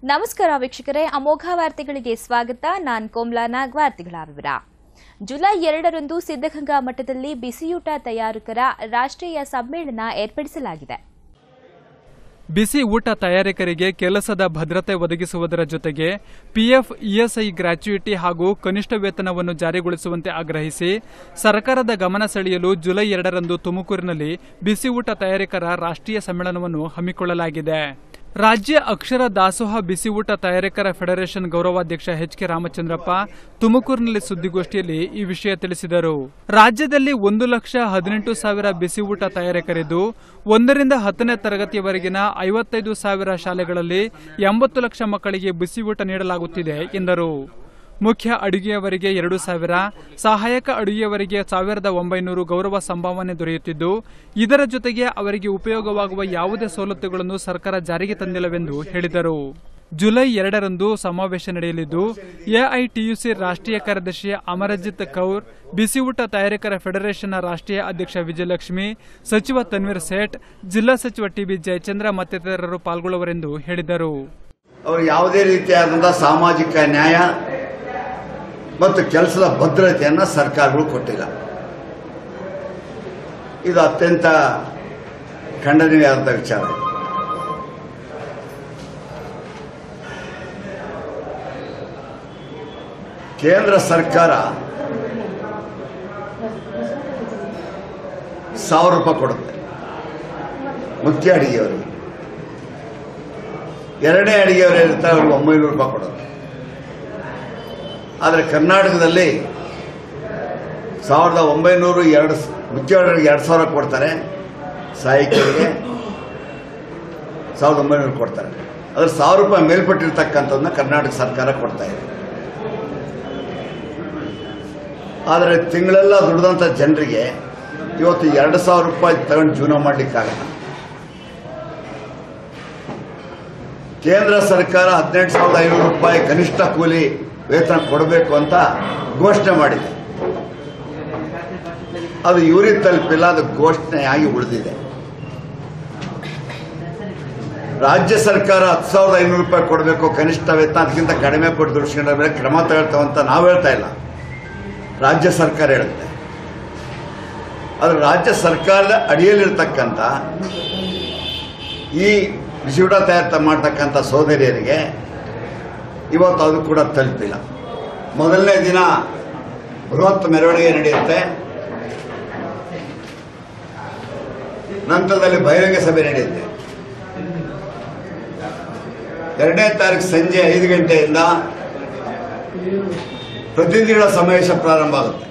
ನಮಸ್ಕಾರ ವೀಕ್ಷಕರೇ ಅಮೋಘ ವಾರ್ತೆಗಳಿಗೆ ಸ್ವಾಗತ ನಾನ್ ಕೋಮ್ಲಾ ನಾಗ್ ವಾರ್ತೆಗಳ ವಿವರ ಜುಲೈ ಎರಡರಂದು ಸಿದ್ದಗಂಗಾ ಮಠದಲ್ಲಿ ಬಿಸಿಯೂಟ ತಯಾರಕರ ರಾಷ್ಟ್ರೀಯ ಸಮ್ಮೇಳನ ಏರ್ಪಡಿಸಲಾಗಿದೆ ಬಿಸಿ ಊಟ ತಯಾರಕರಿಗೆ ಕೆಲಸದ ಭದ್ರತೆ ಒದಗಿಸುವುದರ ಜೊತೆಗೆ ಪಿಎಫ್ ಇಎಸ್ಐ ಗ್ರಾಚ್ಯುಯಿಟಿ ಹಾಗೂ ಕನಿಷ್ಠ ವೇತನವನ್ನು ಜಾರಿಗೊಳಿಸುವಂತೆ ಆಗ್ರಹಿಸಿ ಸರ್ಕಾರದ ಗಮನ ಸೆಳೆಯಲು ಜುಲೈ ಎರಡರಂದು ತುಮಕೂರಿನಲ್ಲಿ ಬಿಸಿ ಊಟ ತಯಾರಕರ ರಾಷ್ಟ್ರೀಯ ಸಮ್ಮೇಳನವನ್ನು ಹಮ್ಮಿಕೊಳ್ಳಲಾಗಿದೆ ರಾಜ್ಯ ಅಕ್ಷರ ದಾಸೋಹ ಬಿಸಿ ಊಟ ತಯಾರಕರ ಫೆಡರೇಷನ್ ಗೌರವಾಧ್ಯಕ್ಷ ಎಚ್ ಕೆ ರಾಮಚಂದ್ರಪ್ಪ ತುಮಕೂರಿನಲ್ಲಿ ಸುದ್ದಿಗೋಷ್ಠಿಯಲ್ಲಿ ಈ ವಿಷಯ ತಿಳಿಸಿದರು ರಾಜ್ಯದಲ್ಲಿ ಒಂದು ಲಕ್ಷ ಹದಿನೆಂಟು ಸಾವಿರ ಬಿಸಿ ಊಟ ತಯಾರಕರಿದ್ದು ಒಂದರಿಂದ ಹತ್ತನೇ ತರಗತಿಯವರೆಗಿನ ಐವತ್ತೈದು ಸಾವಿರ ಶಾಲೆಗಳಲ್ಲಿ ಎಂಬತ್ತು ಲಕ್ಷ ಮಕ್ಕಳಿಗೆ ಬಿಸಿ ಊಟ ನೀಡಲಾಗುತ್ತಿದೆ ಎಂದರು ಮುಖ್ಯ ಅಡುಗೆಯವರಿಗೆ ಎರಡು ಸಾವಿರ ಸಹಾಯಕ ಅಡುಗೆಯವರಿಗೆ ಸಾವಿರದ ಒಂಬೈನೂರು ಗೌರವ ಸಂಭಾವನೆ ದೊರೆಯುತ್ತಿದ್ದು ಇದರ ಜೊತೆಗೆ ಅವರಿಗೆ ಉಪಯೋಗವಾಗುವ ಯಾವುದೇ ಸವಲತ್ತುಗಳನ್ನು ಸರ್ಕಾರ ಜಾರಿಗೆ ತಂದಿಲ್ಲವೆಂದು ಹೇಳಿದರು ಜುಲೈ ಎರಡರಂದು ಸಮಾವೇಶ ನಡೆಯಲಿದ್ದು ಎಐಟಿಯುಸಿ ರಾಷ್ಟ್ರೀಯ ಕಾರ್ಯದರ್ಶಿ ಅಮರಜಿತ್ ಕೌರ್ ಬಿಸಿ ಊಟ ತಯಾರಕರ ಫೆಡರೇಷನ್ನ ರಾಷ್ಟ್ರೀಯ ಅಧ್ಯಕ್ಷ ವಿಜಯಲಕ್ಷ್ಮಿ ಸಚಿವ ತನ್ವೀರ್ ಸೇಠ್ ಜಿಲ್ಲಾ ಸಚಿವ ಟಿಬಿ ಜಯಚಂದ್ರ ಮತ್ತಿತರರು ಪಾಲ್ಗೊಳ್ಳುವರೆಂದು ಹೇಳಿದರು ಅವರು ಯಾವುದೇ ರೀತಿಯಾದಂಥ ಸಾಮಾಜಿಕ ನ್ಯಾಯ ಮತ್ತು ಕೆಲಸದ ಭದ್ರತೆಯನ್ನು ಸರ್ಕಾರಗಳು ಕೊಟ್ಟಿಲ್ಲ ಇದು ಅತ್ಯಂತ ಖಂಡನೀಯವಾದಂಥ ವಿಚಾರ ಕೇಂದ್ರ ಸರ್ಕಾರ ಸಾವಿರ ರೂಪಾಯಿ ಕೊಡುತ್ತೆ ಮುಖ್ಯ ಅಡಿಗೆಯವರಿಗೆ ಎರಡನೇ ಅಡಿಗೆಯವರು ಇರ್ತಾರೆ ಅವ್ರಿಗೆ ಒಂಬೈನೂರು ರೂಪಾಯಿ ಕೊಡೋದು ಆದರೆ ಕರ್ನಾಟಕದಲ್ಲಿ ಸಾವಿರದ ಒಂಬೈನೂರು ಎರಡು ಸ- ಮುಖ್ಯವಾಗಿ ಎರಡು ಸಾವಿರ ಕೊಡ್ತಾರೆ ಸಹಾಯಕರಿಗೆ ಸಾವಿರದ ಒಂಬೈನೂರು ಕೊಡ್ತಾರೆ ಅದ್ರ ಸಾವಿರ ರೂಪಾಯಿ ಮೇಲ್ಪಟ್ಟಿರ್ತಕ್ಕಂಥದ್ದನ್ನ ಕರ್ನಾಟಕ ಸರ್ಕಾರ ಕೊಡ್ತಾ ಇದೆ ಆದರೆ ತಿಂಗಳೆಲ್ಲ ದುಡಿದಂಥ ಜನರಿಗೆ ಇವತ್ತು ಎರಡು ಸಾವಿರ ರೂಪಾಯಿ ತಗೊಂಡು ಜೀವನ ಮಾಡಲಿಕ್ಕಾಗಲ್ಲ ಕೇಂದ್ರ ಸರ್ಕಾರ ಹದಿನೆಂಟು ಸಾವಿರದ ಐನೂರು ರೂಪಾಯಿ ಕನಿಷ್ಠ ಕೂಲಿ ವೇತನ ಕೊಡಬೇಕು ಅಂತ ಘೋಷಣೆ ಮಾಡಿದೆ ಅದು ಇವರಿಗೆ ತಲುಪಿಲ್ಲ ಅದು ಘೋಷಣೆಯಾಗಿ ಉಳಿದಿದೆ ರಾಜ್ಯ ಸರ್ಕಾರ ಹತ್ತು ಸಾವಿರದ ಐನೂರು ರೂಪಾಯಿ ಕೊಡಬೇಕು ಕನಿಷ್ಠ ವೇತನ ಅದಕ್ಕಿಂತ ಕಡಿಮೆ ಕೊಟ್ಟು ದುಡಿಸ್ಕೊಂಡ್ರ ಮೇಲೆ ಕ್ರಮ ತಗೊಳ್ತಾವಂತ ನಾವು ಹೇಳ್ತಾ ಇಲ್ಲ ರಾಜ್ಯ ಸರ್ಕಾರ ಹೇಳುತ್ತೆ ಆದರೆ ರಾಜ್ಯ ಸರ್ಕಾರದ ಅಡಿಯಲ್ಲಿರ್ತಕ್ಕಂಥ ಈ ಬಿಸಿಯೂಟ ತಯಾರ ಮಾಡ್ತಕ್ಕಂಥ ಸೋದರಿಯರಿಗೆ ಇವತ್ತು ಅದು ಕೂಡ ತಲುಪಿಲ್ಲ ಮೊದಲನೇ ದಿನ ಬೃಹತ್ ಮೆರವಣಿಗೆ ನಡೆಯುತ್ತೆ ನಂತರದಲ್ಲಿ ಬಹಿರಂಗ ಸಭೆ ನಡೆಯುತ್ತೆ ಎರಡನೇ ತಾರೀಕು ಸಂಜೆ ಐದು ಗಂಟೆಯಿಂದ ಪ್ರತಿನಿಧಿಗಳ ಸಮಾವೇಶ ಪ್ರಾರಂಭ ಆಗುತ್ತೆ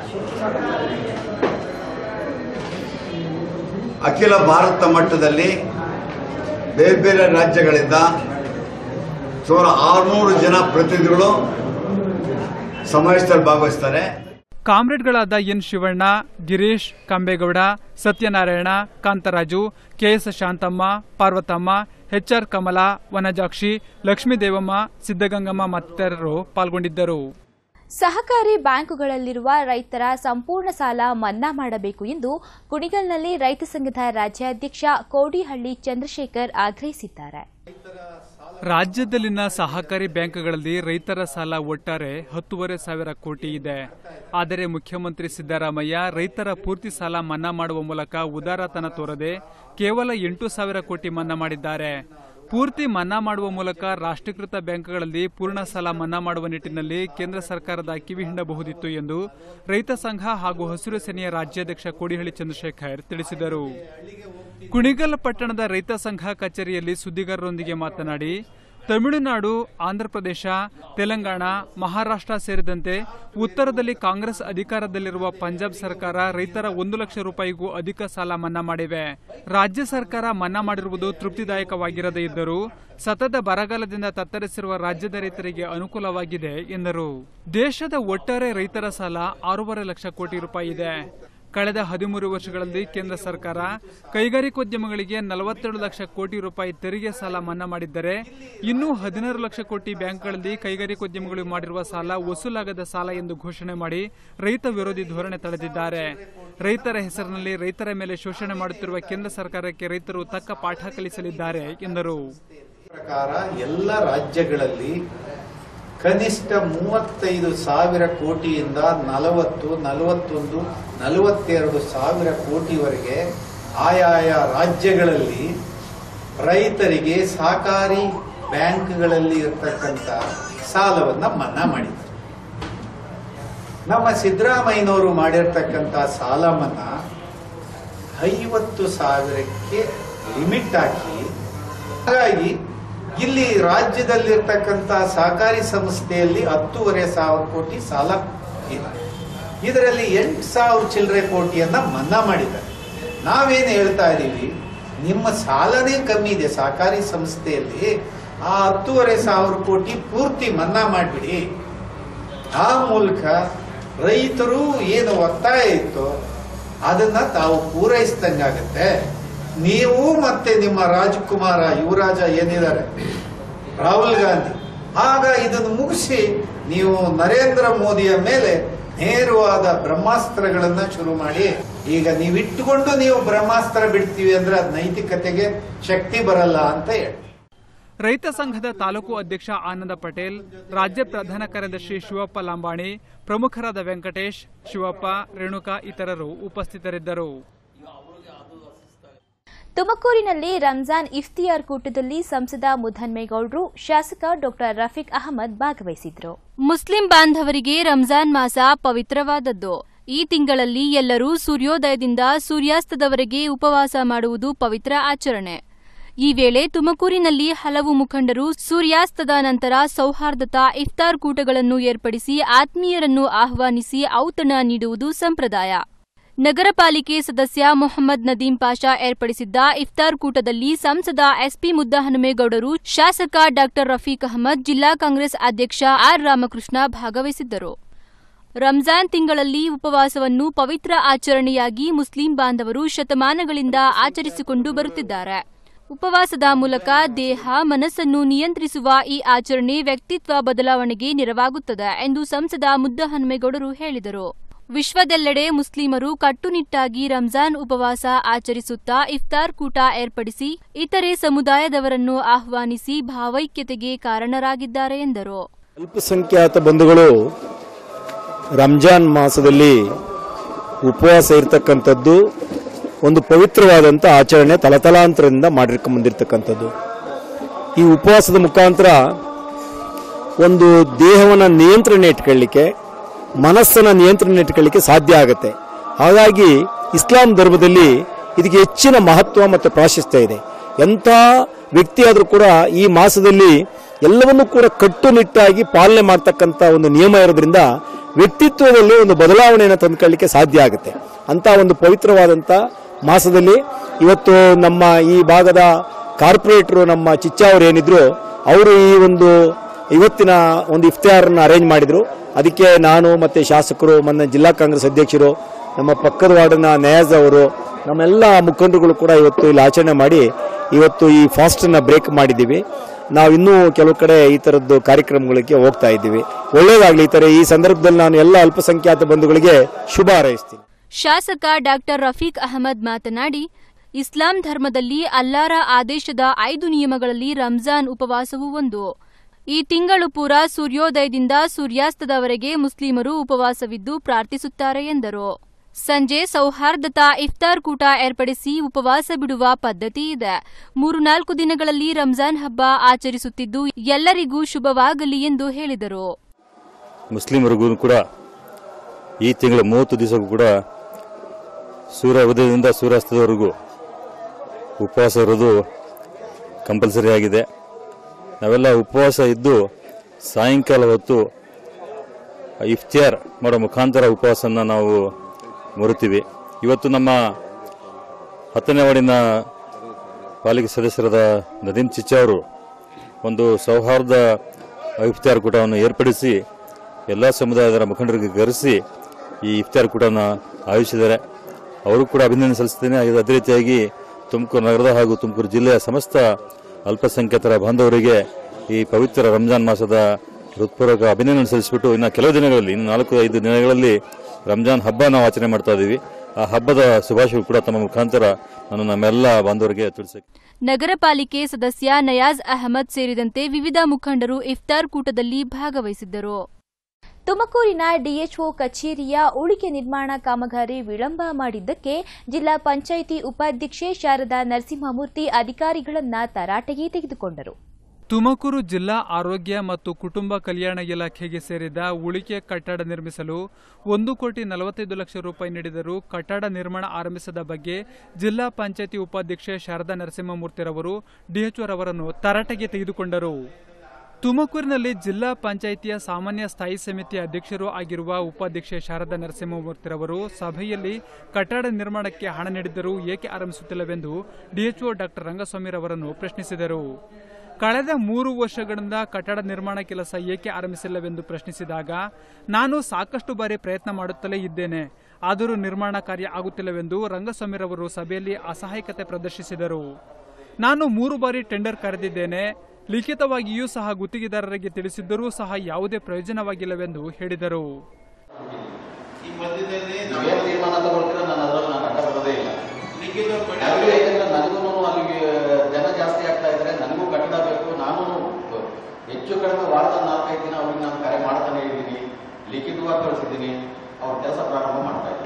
ಅಖಿಲ ಭಾರತ ಮಟ್ಟದಲ್ಲಿ ಬೇರೆ ಬೇರೆ ರಾಜ್ಯಗಳಿಂದ ಸುಮಾರು ಆರುನೂರು ಜನ ಪ್ರತಿನಿಧಿಗಳು ಸಮಾವೇಶದಲ್ಲಿ ಭಾಗವಹಿಸ್ತಾರೆ ಕಾಮ್ರೇಡ್ಗಳಾದ N Shivanna Girish Kambegowda Satyanarayana Kantharaju KS Shanthamma Parvathamma HR Kamala Vanajakshi Lakshmidevamma Siddagangamma ಮತ್ತಿತರರು ಪಾಲ್ಗೊಂಡಿದ್ದರು ಸಹಕಾರಿ ಬ್ಯಾಂಕುಗಳಲ್ಲಿರುವ ರೈತರ ಸಂಪೂರ್ಣ ಸಾಲ ಮನ್ನಾ ಮಾಡಬೇಕು ಎಂದು ಕುಣಿಗಲ್ನಲ್ಲಿ ರೈತ ಸಂಘದ ರಾಜ್ಯಾಧ್ಯಕ್ಷ ಕೋಡಿಹಳ್ಳಿ ಚಂದ್ರಶೇಖರ್ ಆಗ್ರಹಿಸಿದ್ದಾರೆ ರಾಜ್ಯದಲ್ಲಿನ ಸಹಕಾರಿ ಬ್ಯಾಂಕ್ಗಳಲ್ಲಿ ರೈತರ ಸಾಲ ಒಟ್ಟಾರೆ ಹತ್ತೂವರೆ ಸಾವಿರ ಕೋಟಿ ಇದೆ ಆದರೆ ಮುಖ್ಯಮಂತ್ರಿ ಸಿದ್ದರಾಮಯ್ಯ ರೈತರ ಪೂರ್ತಿ ಸಾಲ ಮನ್ನಾ ಮಾಡುವ ಮೂಲಕ ಉದಾರತನ ತೋರದೆ ಕೇವಲ ಎಂಟು ಸಾವಿರ ಕೋಟಿ ಮನ್ನಾ ಮಾಡಿದ್ದಾರೆ ಪೂರ್ತಿ ಮನ್ನಾ ಮಾಡುವ ಮೂಲಕ ರಾಷ್ಟ್ರೀಕೃತ ಬ್ಯಾಂಕ್ಗಳಲ್ಲಿ ಪೂರ್ಣ ಸಾಲ ಮನ್ನಾ ಮಾಡುವ ನಿಟ್ಟಿನಲ್ಲಿ ಕೇಂದ್ರ ಸರ್ಕಾರದ ಕಿವಿ ಹಿಂಡಬಹುದಿತ್ತು ಎಂದು ರೈತ ಸಂಘ ಹಾಗೂ ಹಸಿರು ಸೇನೆಯ ರಾಜ್ಯಾಧ್ಯಕ್ಷ ಕೋಡಿಹಳ್ಳಿ ಚಂದ್ರಶೇಖರ್ ತಿಳಿಸಿದರು ಕುಣಿಗಲ್ ಪಟ್ಟಣದ ರೈತ ಸಂಘ ಕಚೇರಿಯಲ್ಲಿ ಸುದ್ದಿಗಾರರೊಂದಿಗೆ ಮಾತನಾಡಿ ತಮಿಳುನಾಡು ಆಂಧ್ರಪ್ರದೇಶ ತೆಲಂಗಾಣ ಮಹಾರಾಷ್ಟ್ರ ಸೇರಿದಂತೆ ಉತ್ತರದಲ್ಲಿ ಕಾಂಗ್ರೆಸ್ ಅಧಿಕಾರದಲ್ಲಿರುವ ಪಂಜಾಬ್ ಸರ್ಕಾರ ರೈತರ ಒಂದು ಲಕ್ಷ ರೂಪಾಯಿಗೂ ಅಧಿಕ ಸಾಲ ಮನ್ನಾ ಮಾಡಿವೆ ರಾಜ್ಯ ಸರ್ಕಾರ ಮನ್ನಾ ಮಾಡಿರುವುದು ತೃಪ್ತಿದಾಯಕವಾಗಿರದೇ ಇದ್ದರೂ ಸತತ ಬರಗಾಲದಿಂದ ತತ್ತರಿಸಿರುವ ರಾಜ್ಯದ ರೈತರಿಗೆ ಅನುಕೂಲವಾಗಿದೆ ಎಂದರು ದೇಶದ ಒಟ್ಟಾರೆ ರೈತರ ಸಾಲ ಆರೂವರೆ ಲಕ್ಷ ಕೋಟಿ ರೂಪಾಯಿ ಇದೆ ಕಳೆದ ಹದಿಮೂರು ವರ್ಷಗಳಲ್ಲಿ ಕೇಂದ್ರ ಸರ್ಕಾರ ಕೈಗಾರಿಕೋದ್ಯಮಗಳಿಗೆ ನಲವತ್ತೆರಡು ಲಕ್ಷ ಕೋಟಿ ರೂಪಾಯಿ ತೆರಿಗೆ ಸಾಲ ಮನ್ನಾ ಮಾಡಿದ್ದರೆ ಇನ್ನೂ ಹದಿನಾರು ಲಕ್ಷ ಕೋಟಿ ಬ್ಯಾಂಕ್ಗಳಲ್ಲಿ ಕೈಗಾರಿಕೋದ್ಯಮಗಳು ಮಾಡಿರುವ ಸಾಲ ವಸೂಲಾಗದ ಸಾಲ ಎಂದು ಘೋಷಣೆ ಮಾಡಿ ರೈತ ವಿರೋಧಿ ಧೋರಣೆ ತಳೆದಿದ್ದಾರೆ ರೈತರ ಹೆಸರಿನಲ್ಲಿ ರೈತರ ಮೇಲೆ ಶೋಷಣೆ ಮಾಡುತ್ತಿರುವ ಕೇಂದ್ರ ಸರ್ಕಾರಕ್ಕೆ ರೈತರು ತಕ್ಕ ಪಾಠ ಕಲಿಸಲಿದ್ದಾರೆ ಎಂದರು ಪ್ರಕಾರ ಎಲ್ಲ ರಾಜ್ಯಗಳಲ್ಲಿ ಕನಿಷ್ಠ ಮೂವತ್ತೈದು ಸಾವಿರ ಕೋಟಿಯಿಂದ ನಲವತ್ತು ನಲವತ್ತೊಂದು ನಲವತ್ತೆರಡು ಸಾವಿರ ಕೋಟಿವರೆಗೆ ಆಯಾಯ ರಾಜ್ಯಗಳಲ್ಲಿ ರೈತರಿಗೆ ಸಹಕಾರಿ ಬ್ಯಾಂಕ್ಗಳಲ್ಲಿ ಇರ್ತಕ್ಕಂಥ ಸಾಲವನ್ನ ಮನ್ನಾ ಮಾಡಿದ್ದಾರೆ ನಮ್ಮ ಸಿದ್ದರಾಮಯ್ಯನವರು ಮಾಡಿರ್ತಕ್ಕಂಥ ಸಾಲ ಮನ್ನಾ ಐವತ್ತು ಸಾವಿರಕ್ಕೆ ಲಿಮಿಟ್ ಹಾಕಿ ಹಾಗಾಗಿ ಇಲ್ಲಿ ರಾಜ್ಯದಲ್ಲಿರ್ತಕ್ಕಂಥ ಸಹಕಾರಿ ಸಂಸ್ಥೆಯಲ್ಲಿ ಹತ್ತೂವರೆ ಸಾವಿರ ಕೋಟಿ ಸಾಲ ಇದೆ ಇದರಲ್ಲಿ ಎಂಟು ಸಾವಿರ ಚಿಲ್ಲರೆ ಕೋಟಿಯನ್ನ ಮನ್ನಾ ಮಾಡಿದ್ದಾರೆ ನಾವೇನು ಹೇಳ್ತಾ ಇದ್ದೀವಿ ನಿಮ್ಮ ಸಾಲನೇ ಕಮ್ಮಿ ಇದೆ ಸಹಕಾರಿ ಸಂಸ್ಥೆಯಲ್ಲಿ ಆ ಹತ್ತೂವರೆ ಸಾವಿರ ಕೋಟಿ ಪೂರ್ತಿ ಮನ್ನಾ ಮಾಡಿಬಿಡಿ ಆ ಮೂಲಕ ರೈತರು ಏನು ಒತ್ತಾಯ ಇತ್ತು ಅದನ್ನ ತಾವು ಪೂರೈಸಿದಂಗಾಗತ್ತೆ ನೀವು ಮತ್ತೆ ನಿಮ್ಮ ರಾಜಕುಮಾರ ಯುವರಾಜ ಏನಿದ್ದಾರೆ ರಾಹುಲ್ ಗಾಂಧಿ ಆಗ ಇದನ್ನು ಮುಗಿಸಿ ನೀವು ನರೇಂದ್ರ ಮೋದಿಯ ಮೇಲೆ ನೇರವಾದ ಬ್ರಹ್ಮಾಸ್ತ್ರಗಳನ್ನ ಶುರು ಮಾಡಿ ಈಗ ನೀವಿಟ್ಟುಕೊಂಡು ನೀವು ಬ್ರಹ್ಮಾಸ್ತ್ರ ಬಿಡ್ತೀವಿ ಅಂದ್ರೆ ಅದ್ ನೈತಿಕತೆಗೆ ಶಕ್ತಿ ಬರಲ್ಲ ಅಂತ ಹೇಳಿ ರೈತ ಸಂಘದ ತಾಲೂಕು ಅಧ್ಯಕ್ಷ ಆನಂದ ಪಟೇಲ್ ರಾಜ್ಯ ಪ್ರಧಾನ ಕಾರ್ಯದರ್ಶಿ ಶಿವಪ್ಪ ಲಾಂಬಾಣಿ ಪ್ರಮುಖರಾದ ವೆಂಕಟೇಶ್ ಶಿವಪ್ಪ ರೇಣುಕಾ ಇತರರು ಉಪಸ್ಥಿತರಿದ್ದರು ತುಮಕೂರಿನಲ್ಲಿ ರಂಜಾನ್ ಇಫ್ತಿಯಾರ್ ಕೂಟದಲ್ಲಿ ಸಂಸದ ಮುಧನ್ಮೇಗೌಡರು ಶಾಸಕ ಡಾಕ್ಟರ್ ರಫೀಕ್ ಅಹಮದ್ ಭಾಗವಹಿಸಿದ್ರು ಮುಸ್ಲಿಂ ಬಾಂಧವರಿಗೆ ರಂಜಾನ್ ಮಾಸ ಪವಿತ್ರವಾದದ್ದು ಈ ತಿಂಗಳಲ್ಲಿ ಎಲ್ಲರೂ ಸೂರ್ಯೋದಯದಿಂದ ಸೂರ್ಯಾಸ್ತದವರೆಗೆ ಉಪವಾಸ ಮಾಡುವುದು ಪವಿತ್ರ ಆಚರಣೆ ಈ ವೇಳೆ ತುಮಕೂರಿನಲ್ಲಿ ಹಲವು ಮುಖಂಡರು ಸೂರ್ಯಾಸ್ತದ ನಂತರ ಸೌಹಾರ್ದತಾ ಇಫ್ತಾರ್ ಕೂಟಗಳನ್ನು ಏರ್ಪಡಿಸಿ ಆತ್ಮೀಯರನ್ನು ಆಹ್ವಾನಿಸಿ ಔತಣ ನೀಡುವುದು ಸಂಪ್ರದಾಯ ನಗರ ಪಾಲಿಕೆ ಸದಸ್ಯ ಮೊಹಮ್ಮದ್ ನದೀಂ ಪಾಷಾ ಏರ್ಪಡಿಸಿದ್ದ ಇಫ್ತಾರ್ ಕೂಟದಲ್ಲಿ ಸಂಸದ ಎಸ್ಪಿ ಮುದ್ದಹನುಮೇಗೌಡರು ಶಾಸಕ ಡಾಕ್ಟರ್ ರಫೀಕ್ ಅಹಮದ್ ಜಿಲ್ಲಾ ಕಾಂಗ್ರೆಸ್ ಅಧ್ಯಕ್ಷ ಆರ್ ರಾಮಕೃಷ್ಣ ಭಾಗವಹಿಸಿದ್ದರು ರಂಜಾನ್ ತಿಂಗಳಲ್ಲಿ ಉಪವಾಸವನ್ನು ಪವಿತ್ರ ಆಚರಣೆಯಾಗಿ ಮುಸ್ಲಿಂ ಬಾಂಧವರು ಶತಮಾನಗಳಿಂದ ಆಚರಿಸಿಕೊಂಡು ಬರುತ್ತಿದ್ದಾರೆ ಉಪವಾಸದ ಮೂಲಕ ದೇಹ ಮನಸ್ಸನ್ನು ನಿಯಂತ್ರಿಸುವ ಈ ಆಚರಣೆ ವ್ಯಕ್ತಿತ್ವ ಬದಲಾವಣೆಗೆ ನೆರವಾಗುತ್ತದೆ ಎಂದು ಸಂಸದ ಮುದ್ದಹನುಮೇಗೌಡರು ಹೇಳಿದರು ವಿಶ್ವದೆಲ್ಲೆಡೆ ಮುಸ್ಲಿಮರು ಕಟ್ಟುನಿಟ್ಟಾಗಿ ರಂಜಾನ್ ಉಪವಾಸ ಆಚರಿಸುತ್ತಾ ಇಫ್ತಾರ್ ಕೂಟ ಏರ್ಪಡಿಸಿ ಇತರೆ ಸಮುದಾಯದವರನ್ನು ಆಹ್ವಾನಿಸಿ ಭಾವೈಕ್ಯತೆಗೆ ಕಾರಣರಾಗಿದ್ದಾರೆ ಎಂದರು ಅಲ್ಪಸಂಖ್ಯಾತ ಬಂಧುಗಳು ರಂಜಾನ್ ಮಾಸದಲ್ಲಿ ಉಪವಾಸ ಇರತಕ್ಕಂಥದ್ದು ಒಂದು ಪವಿತ್ರವಾದಂಥ ಆಚರಣೆ ತಲತಲಾಂತರದಿಂದ ಮಾಡಿರ್ಕೊಂಡ್ ಬಂದಿರತಕ್ಕಂಥದ್ದು ಈ ಉಪವಾಸದ ಮುಖಾಂತರ ಒಂದು ದೇಹವನ್ನು ನಿಯಂತ್ರಣ ಇಟ್ಕೊಳ್ಳಿಕ್ಕೆ ಮನಸ್ಸನ್ನು ನಿಯಂತ್ರಣ ಇಟ್ಕೊಳ್ಳಿಕ್ಕೆ ಸಾಧ್ಯ ಆಗುತ್ತೆ ಹಾಗಾಗಿ ಇಸ್ಲಾಂ ಧರ್ಮದಲ್ಲಿ ಇದಕ್ಕೆ ಹೆಚ್ಚಿನ ಮಹತ್ವ ಮತ್ತು ಪ್ರಾಶಸ್ತ್ಯ ಇದೆ ಎಂಥ ವ್ಯಕ್ತಿಯಾದರೂ ಕೂಡ ಈ ಮಾಸದಲ್ಲಿ ಎಲ್ಲವನ್ನೂ ಕೂಡ ಕಟ್ಟುನಿಟ್ಟಾಗಿ ಪಾಲನೆ ಮಾಡ್ತಕ್ಕಂಥ ಒಂದು ನಿಯಮ ಇರೋದ್ರಿಂದ ವ್ಯಕ್ತಿತ್ವದಲ್ಲಿ ಒಂದು ಬದಲಾವಣೆಯನ್ನು ತಂದುಕೊಳ್ಳಿಕ್ಕೆ ಸಾಧ್ಯ ಆಗುತ್ತೆ ಅಂತ ಒಂದು ಪವಿತ್ರವಾದಂಥ ಮಾಸದಲ್ಲಿ ಇವತ್ತು ನಮ್ಮ ಈ ಭಾಗದ ಕಾರ್ಪೊರೇಟರು ನಮ್ಮ ಚಿಚ್ಚಾವರು ಏನಿದ್ರು ಅವರು ಈ ಒಂದು ಇವತ್ತಿನ ಒಂದು ಇಫ್ತಿಯಾರನ್ನ ಅರೇಂಜ್ ಮಾಡಿದ್ರು ಅದಕ್ಕೆ ನಾನು ಮತ್ತೆ ಶಾಸಕರು ನನ್ನ ಜಿಲ್ಲಾ ಕಾಂಗ್ರೆಸ್ ಅಧ್ಯಕ್ಷರು ನಮ್ಮ ಪಕ್ಕದ ವಾರ್ಡಿನ ನಯಾಜ್ ಅವರು ನಮ್ಮೆಲ್ಲ ಮುಖಂಡರುಗಳು ಕೂಡ ಇವತ್ತು ಇಲ್ಲಿ ಆಚರಣೆ ಮಾಡಿ ಇವತ್ತು ಈ ಫಾಸ್ಟ್ ಅನ್ನ ಬ್ರೇಕ್ ಮಾಡಿದ್ದೀವಿ ನಾವು ಇನ್ನೂ ಕೆಲವು ಕಡೆ ಈ ತರದ್ದು ಕಾರ್ಯಕ್ರಮಗಳಿಗೆ ಹೋಗ್ತಾ ಇದ್ದೀವಿ ಒಳ್ಳೇದಾಗ್ಲಿ ಈ ತರ ಈ ಸಂದರ್ಭದಲ್ಲಿ ನಾನು ಎಲ್ಲ ಅಲ್ಪಸಂಖ್ಯಾತ ಬಂಧುಗಳಿಗೆ ಶುಭ ಹಾರೈಸ್ತೀನಿ ಶಾಸಕ ಡಾಕ್ಟರ್ ರಫೀಕ್ ಅಹಮದ್ ಮಾತನಾಡಿ ಇಸ್ಲಾಂ ಧರ್ಮದಲ್ಲಿ ಅಲ್ಲಾರ ಆದೇಶದ ಐದು ನಿಯಮಗಳಲ್ಲಿ ರಂಜಾನ್ ಉಪವಾಸವೂ ಒಂದು ಈ ತಿಂಗಳು ಪೂರ ಸೂರ್ಯೋದಯದಿಂದ ಸೂರ್ಯಾಸ್ತದವರೆಗೆ ಮುಸ್ಲಿಮರು ಉಪವಾಸವಿದ್ದು ಪ್ರಾರ್ಥಿಸುತ್ತಾರೆ ಎಂದರು ಸಂಜೆ ಸೌಹಾರ್ದತಾ ಇಫ್ತಾರ್ ಕೂಟ ಏರ್ಪಡಿಸಿ ಉಪವಾಸ ಬಿಡುವ ಪದ್ಧತಿ ಇದೆ ಮೂರು ನಾಲ್ಕು ದಿನಗಳಲ್ಲಿ ರಂಜಾನ್ ಹಬ್ಬ ಆಚರಿಸುತ್ತಿದ್ದು ಎಲ್ಲರಿಗೂ ಶುಭವಾಗಲಿ ಎಂದು ಹೇಳಿದರು ಮುಸ್ಲಿಮರಿಗೂ ಕೂಡ ಈ ತಿಂಗಳ ಮೂವತ್ತು ದಿವಸಕ್ಕೂ ಕೂಡ ಸೂರ್ಯ ಉದಯದಿಂದ ಸೂರ್ಯಾಸ್ತದವರೆಗೂ ಉಪವಾಸ ಇರೋದು ಕಂಪಲ್ಸರಿ ಆಗಿದೆ ನಾವೆಲ್ಲ ಉಪವಾಸ ಇದ್ದು ಸಾಯಂಕಾಲ ಹೊತ್ತು ಇಫ್ತಿಯಾರ್ ಮಾಡೋ ಮುಖಾಂತರ ಉಪವಾಸನ ನಾವು ಮುರಿತೀವಿ ಇವತ್ತು ನಮ್ಮ ಹತ್ತನೇ ವಾರ್ಡಿನ ಪಾಲಿಕೆ ಸದಸ್ಯರಾದ ನದೀಂ ಚಿಚ್ಚ ಅವರು ಒಂದು ಸೌಹಾರ್ದ ಇಫ್ತಿಯಾರ್ ಕೂಟವನ್ನು ಏರ್ಪಡಿಸಿ ಎಲ್ಲ ಸಮುದಾಯದ ಮುಖಂಡರಿಗೆ ಕರೆಸಿ ಈ ಇಫ್ತಿಯಾರ್ ಕೂಟವನ್ನು ಆಯೋಜಿಸಿದ್ದಾರೆ ಅವರು ಕೂಡ ಅಭಿನಂದನೆ ಸಲ್ಲಿಸ್ತೇನೆ ಹಾಗೆ ಅದೇ ರೀತಿಯಾಗಿ ತುಮಕೂರು ನಗರದ ಹಾಗೂ ತುಮಕೂರು ಜಿಲ್ಲೆಯ ಸಮಸ್ತ ಅಲ್ಪಸಂಖ್ಯಾತರ ಬಾಂಧವರಿಗೆ ಈ ಪವಿತ್ರ ರಂಜಾನ್ ಮಾಸದ ಹೃತ್ಪೂರ್ವಕ ಅಭಿನಂದನೆ ಸಲ್ಲಿಸಿಬಿಟ್ಟು ಇನ್ನು ಕೆಲವು ದಿನಗಳಲ್ಲಿ ಇನ್ನು ನಾಲ್ಕು ಐದು ದಿನಗಳಲ್ಲಿ ರಂಜಾನ್ ಹಬ್ಬ ನಾವು ಆಚರಣೆ ಮಾಡ್ತಾ ಇದ್ದೀವಿ ಆ ಹಬ್ಬದ ಶುಭಾಶಯ ಕೂಡ ತಮ್ಮ ಮುಖಾಂತರ ನಾನು ನಮ್ಮೆಲ್ಲ ಬಾಂಧವರಿಗೆ ತಿಳಿಸಿ ನಗರ ಪಾಲಿಕೆ ಸದಸ್ಯ ನಯಾಜ್ ಅಹಮದ್ ಸೇರಿದಂತೆ ವಿವಿಧ ಮುಖಂಡರು ಇಫ್ತಾರ್ ಕೂಟದಲ್ಲಿ ಭಾಗವಹಿಸಿದ್ದರು ತುಮಕೂರಿನ ಡಿಎಚ್ಒ ಕಚೇರಿಯ ಉಳಿಕೆ ನಿರ್ಮಾಣ ಕಾಮಗಾರಿ ವಿಳಂಬ ಮಾಡಿದ್ದಕ್ಕೆ ಜಿಲ್ಲಾ ಪಂಚಾಯಿತಿ ಉಪಾಧ್ಯಕ್ಷೆ ಶಾರದಾ ನರಸಿಂಹಮೂರ್ತಿ ಅಧಿಕಾರಿಗಳನ್ನ ತರಾಟೆಗೆ ತೆಗೆದುಕೊಂಡರು ತುಮಕೂರು ಜಿಲ್ಲಾ ಆರೋಗ್ಯ ಮತ್ತು ಕುಟುಂಬ ಕಲ್ಯಾಣ ಇಲಾಖೆಗೆ ಸೇರಿದ ಉಳಿಕೆ ಕಟ್ಟಡ ನಿರ್ಮಿಸಲು ಒಂದು ಕೋಟಿ ನಲವತ್ತೈದು ಲಕ್ಷ ರೂಪಾಯಿ ನೀಡಿದರೂ ಕಟ್ಟಡ ನಿರ್ಮಾಣ ಆರಂಭಿಸದ ಬಗ್ಗೆ ಜಿಲ್ಲಾ ಪಂಚಾಯತಿ ಉಪಾಧ್ಯಕ್ಷೆ ಶಾರದಾ ನರಸಿಂಹಮೂರ್ತಿರವರು ಡಿಎಚ್ಒರವರನ್ನು ತರಾಟೆಗೆ ತೆಗೆದುಕೊಂಡರು ತುಮಕೂರಿನಲ್ಲಿ ಜಿಲ್ಲಾ ಪಂಚಾಯಿತಿಯ ಸಾಮಾನ್ಯ ಸ್ಥಾಯಿ ಸಮಿತಿಯ ಅಧ್ಯಕ್ಷರೂ ಆಗಿರುವ ಉಪಾಧ್ಯಕ್ಷೆ ಶಾರದಾ ನರಸಿಂಹಮೂರ್ತಿರವರು ಸಭೆಯಲ್ಲಿ ಕಟ್ಟಡ ನಿರ್ಮಾಣಕ್ಕೆ ಹಣ ನೀಡಿದ್ದರೂ ಏಕೆ ಆರಂಭಿಸುತ್ತಿಲ್ಲವೆಂದು ಡಿಎಚ್ಒ ಡಾಕ್ಟರ್ ರಂಗಸ್ವಾಮಿರವರನ್ನು ಪ್ರಶ್ನಿಸಿದರು ಕಳೆದ ಮೂರು ವರ್ಷಗಳಿಂದ ಕಟ್ಟಡ ನಿರ್ಮಾಣ ಕೆಲಸ ಏಕೆ ಆರಂಭಿಸಿಲ್ಲವೆಂದು ಪ್ರಶ್ನಿಸಿದಾಗ ನಾನು ಸಾಕಷ್ಟು ಬಾರಿ ಪ್ರಯತ್ನ ಮಾಡುತ್ತಲೇ ಇದ್ದೇನೆ ಆದರೂ ನಿರ್ಮಾಣ ಕಾರ್ಯ ಆಗುತ್ತಿಲ್ಲವೆಂದು ರಂಗಸ್ವಾಮಿರವರು ಸಭೆಯಲ್ಲಿ ಅಸಹಾಯಕತೆ ಪ್ರದರ್ಶಿಸಿದರು ನಾನು ಮೂರು ಬಾರಿ ಟೆಂಡರ್ ಕರೆದಿದ್ದೇನೆ ಲಿಖಿತವಾಗಿಯೂ ಸಹ ಗುತ್ತಿಗೆದಾರರಿಗೆ ತಿಳಿಸಿದ್ದರೂ ಸಹ ಯಾವುದೇ ಪ್ರಯೋಜನವಾಗಿಲ್ಲವೆಂದು ಹೇಳಿದರು ನೀವೇನು ತೀರ್ಮಾನ ತಗೊಳ್ತೀರ ನಾನು ಅದರಲ್ಲಿ ನಾನು ಅಡ್ಡ ಬರೋದೇ ಇಲ್ಲ ಅದು ಯಾಕಂದ್ರೆ ನನಗೂ ಅಲ್ಲಿಗೆ ಜನ ಜಾಸ್ತಿ ಆಗ್ತಾ ಇದ್ದಾರೆ ನನಗೂ ಕಟ್ಟಡ ಬೇಕು ನಾನು ಹೆಚ್ಚು ಕಡಿಮೆ ವಾರದ ನಾಲ್ಕೈದು ದಿನ ಅವ್ರಿಗೆ ನಾನು ಕರೆ ಮಾಡ್ತಾನೆ ಇದ್ದೀನಿ ಲಿಖಿತವಾಗಿ ಕಳಿಸಿದ್ದೀನಿ ಅವ್ರ ಕೆಲಸ ಪ್ರಾರಂಭ ಮಾಡ್ತಾ ಇದ್ದೀನಿ